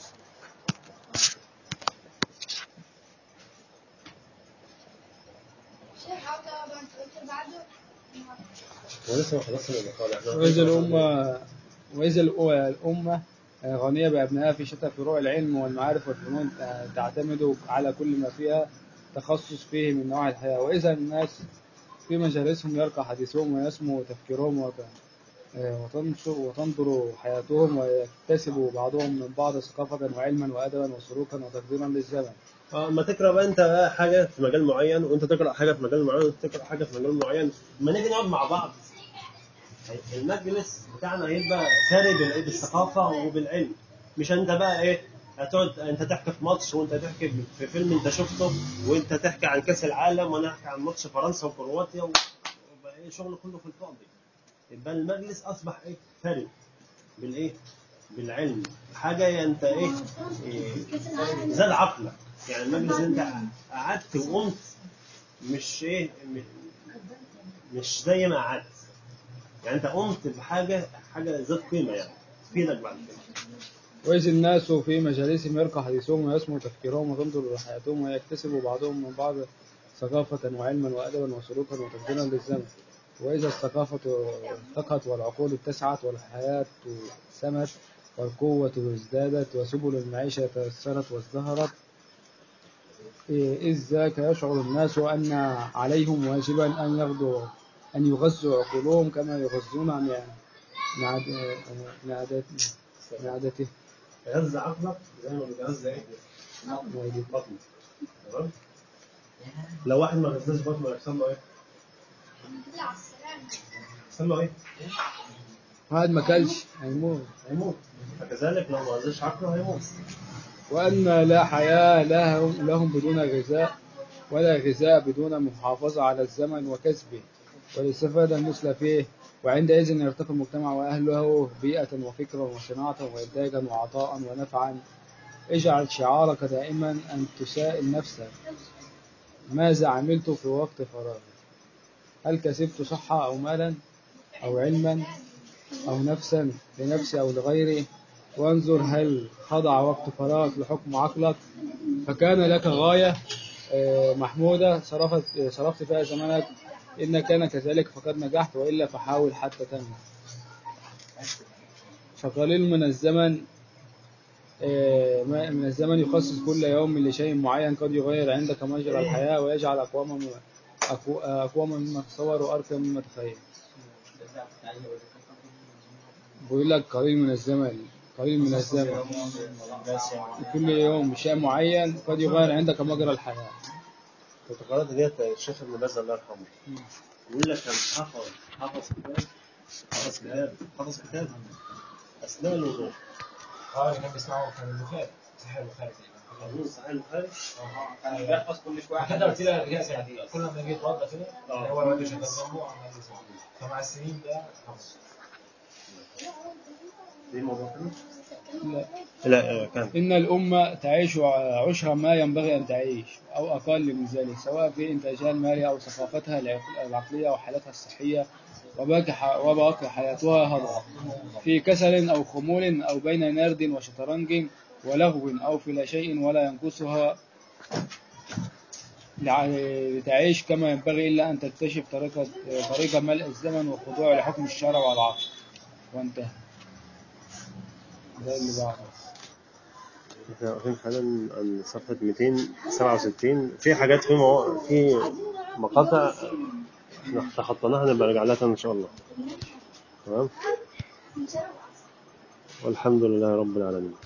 شيخ عوضة انت قلت بعده ولسه ما خلصنا المقال احنا وإذا الأمة وإذا الأ- الأمة غنية بأبنائها في شتى فروع العلم والمعارف والفنون تعتمد على كل ما فيها تخصص فيه من نواحي الحياة وإذا الناس في مجالسهم يرقى حديثهم ويسمو تفكيرهم وت- وتنشر وتنظر حياتهم ويكتسب بعضهم من بعض ثقافة وعلما وأدبا وسلوكا وتقديرا للزمن اه اما تقرا بقى انت بقى حاجه في مجال معين وانت تقرا حاجه في مجال معين وانت تقرا حاجه في مجال معين لما نيجي نقعد مع بعض المجلس بتاعنا هيبقى ثري بالايه بالثقافه وبالعلم مش انت بقى ايه هتقعد انت تحكي في ماتش وانت تحكي في فيلم انت شفته وانت تحكي عن كاس العالم وانا احكي عن ماتش فرنسا وكرواتيا ويبقى ايه شغل كله في الفاضي يبقى المجلس اصبح ايه ثري بالايه بالعلم حاجه انت ايه, إيه زاد عقلك يعني المجلس اللي انت قعدت وقمت مش ايه م- مش زي ما قعدت يعني انت قمت بحاجه حاجه ذات قيمه يعني تفيدك بعد كده وإذ الناس في مجالسهم يرقى حديثهم ويسمو تفكيرهم وتنظر حياتهم ويكتسب بعضهم من بعض ثقافة وعلما وأدبا وسلوكا وتقديرا للزمن وإذا الثقافة ارتقت والعقول اتسعت والحياة سمت والقوة ازدادت وسبل المعيشة تيسرت وازدهرت إذ ذاك يشعر الناس أن عليهم واجبا أن يغدوا أن يغذوا عقولهم كما يغذون معد- معد- معدات- معدته تغذى عقلك زي ما بتغذى ايه؟ بطنك تمام؟ لو واحد ما غذاش بطنه هيحصل له ايه؟ لا على السلامة هيحصل له ايه؟ واحد ما كلش هيموت هيموت فكذلك لو ما غذاش عقله هيموت وأن لا حياة لهم, لهم بدون غذاء ولا غذاء بدون محافظة على الزمن وكسبه والاستفادة المثلى فيه وعندئذ يرتقي المجتمع وأهله بيئة وفكرا وصناعة وإنتاجا وعطاء ونفعا اجعل شعارك دائما أن تسائل نفسك ماذا عملت في وقت فراغي هل كسبت صحة أو مالا أو علما أو نفسا لنفسي أو لغيري وانظر هل خضع وقت فراغك لحكم عقلك فكان لك غاية آه، محمودة صرفت آه، صرفت فيها زمنك إن كان كذلك فقد نجحت وإلا فحاول حتى تنجح فقليل من الزمن آه، ما- من الزمن يخصص كل يوم لشيء معين قد يغير عندك مجرى الحياة ويجعل أقواما م- أقو- أقواما مما تصور وأرقى مما تخيل بيقول لك قليل من الزمن قليل من الزمن كل يوم شيء معين قد يغير عندك مجرى الحياة كنت قرأت ديت الشيخ ابن باز الله يرحمه يقول لك كان حفظ حفظ كتاب حفظ كتاب حفظ كتاب أثناء الوضوء اه كان بيسمعوا كان البخاري صحيح البخاري أظن صحيح البخاري كان بيحفظ كل شويه كده قلت لها رجع يعني كل ما يجي يتوضا كده آه. هو الواد شغال جنبه عمال يسمع فمع السنين ده حفظ دي الموضوع كده؟ لا. لا كان إن الأمة تعيش عشر ما ينبغي أن تعيش أو أقل من ذلك سواء في إنتاجها المالي أو ثقافتها العق- العقلية أو حالتها الصحية وباقي ح- وباقي حياتها هضرة في كسل أو خمول أو بين نرد وشطرنج ولغو أو في لا شيء ولا ينقصها لع- لتعيش كما ينبغي إلا أن تكتشف طريقة طريقة ملء الزمن والخضوع لحكم الشرع والعقل وانتهى ده اللي بعده احنا واقفين حالا عن صفحة 267 في حاجات في مو... في مقاطع احنا تخطيناها نبقى نرجع لها تاني ان شاء الله تمام والحمد لله رب العالمين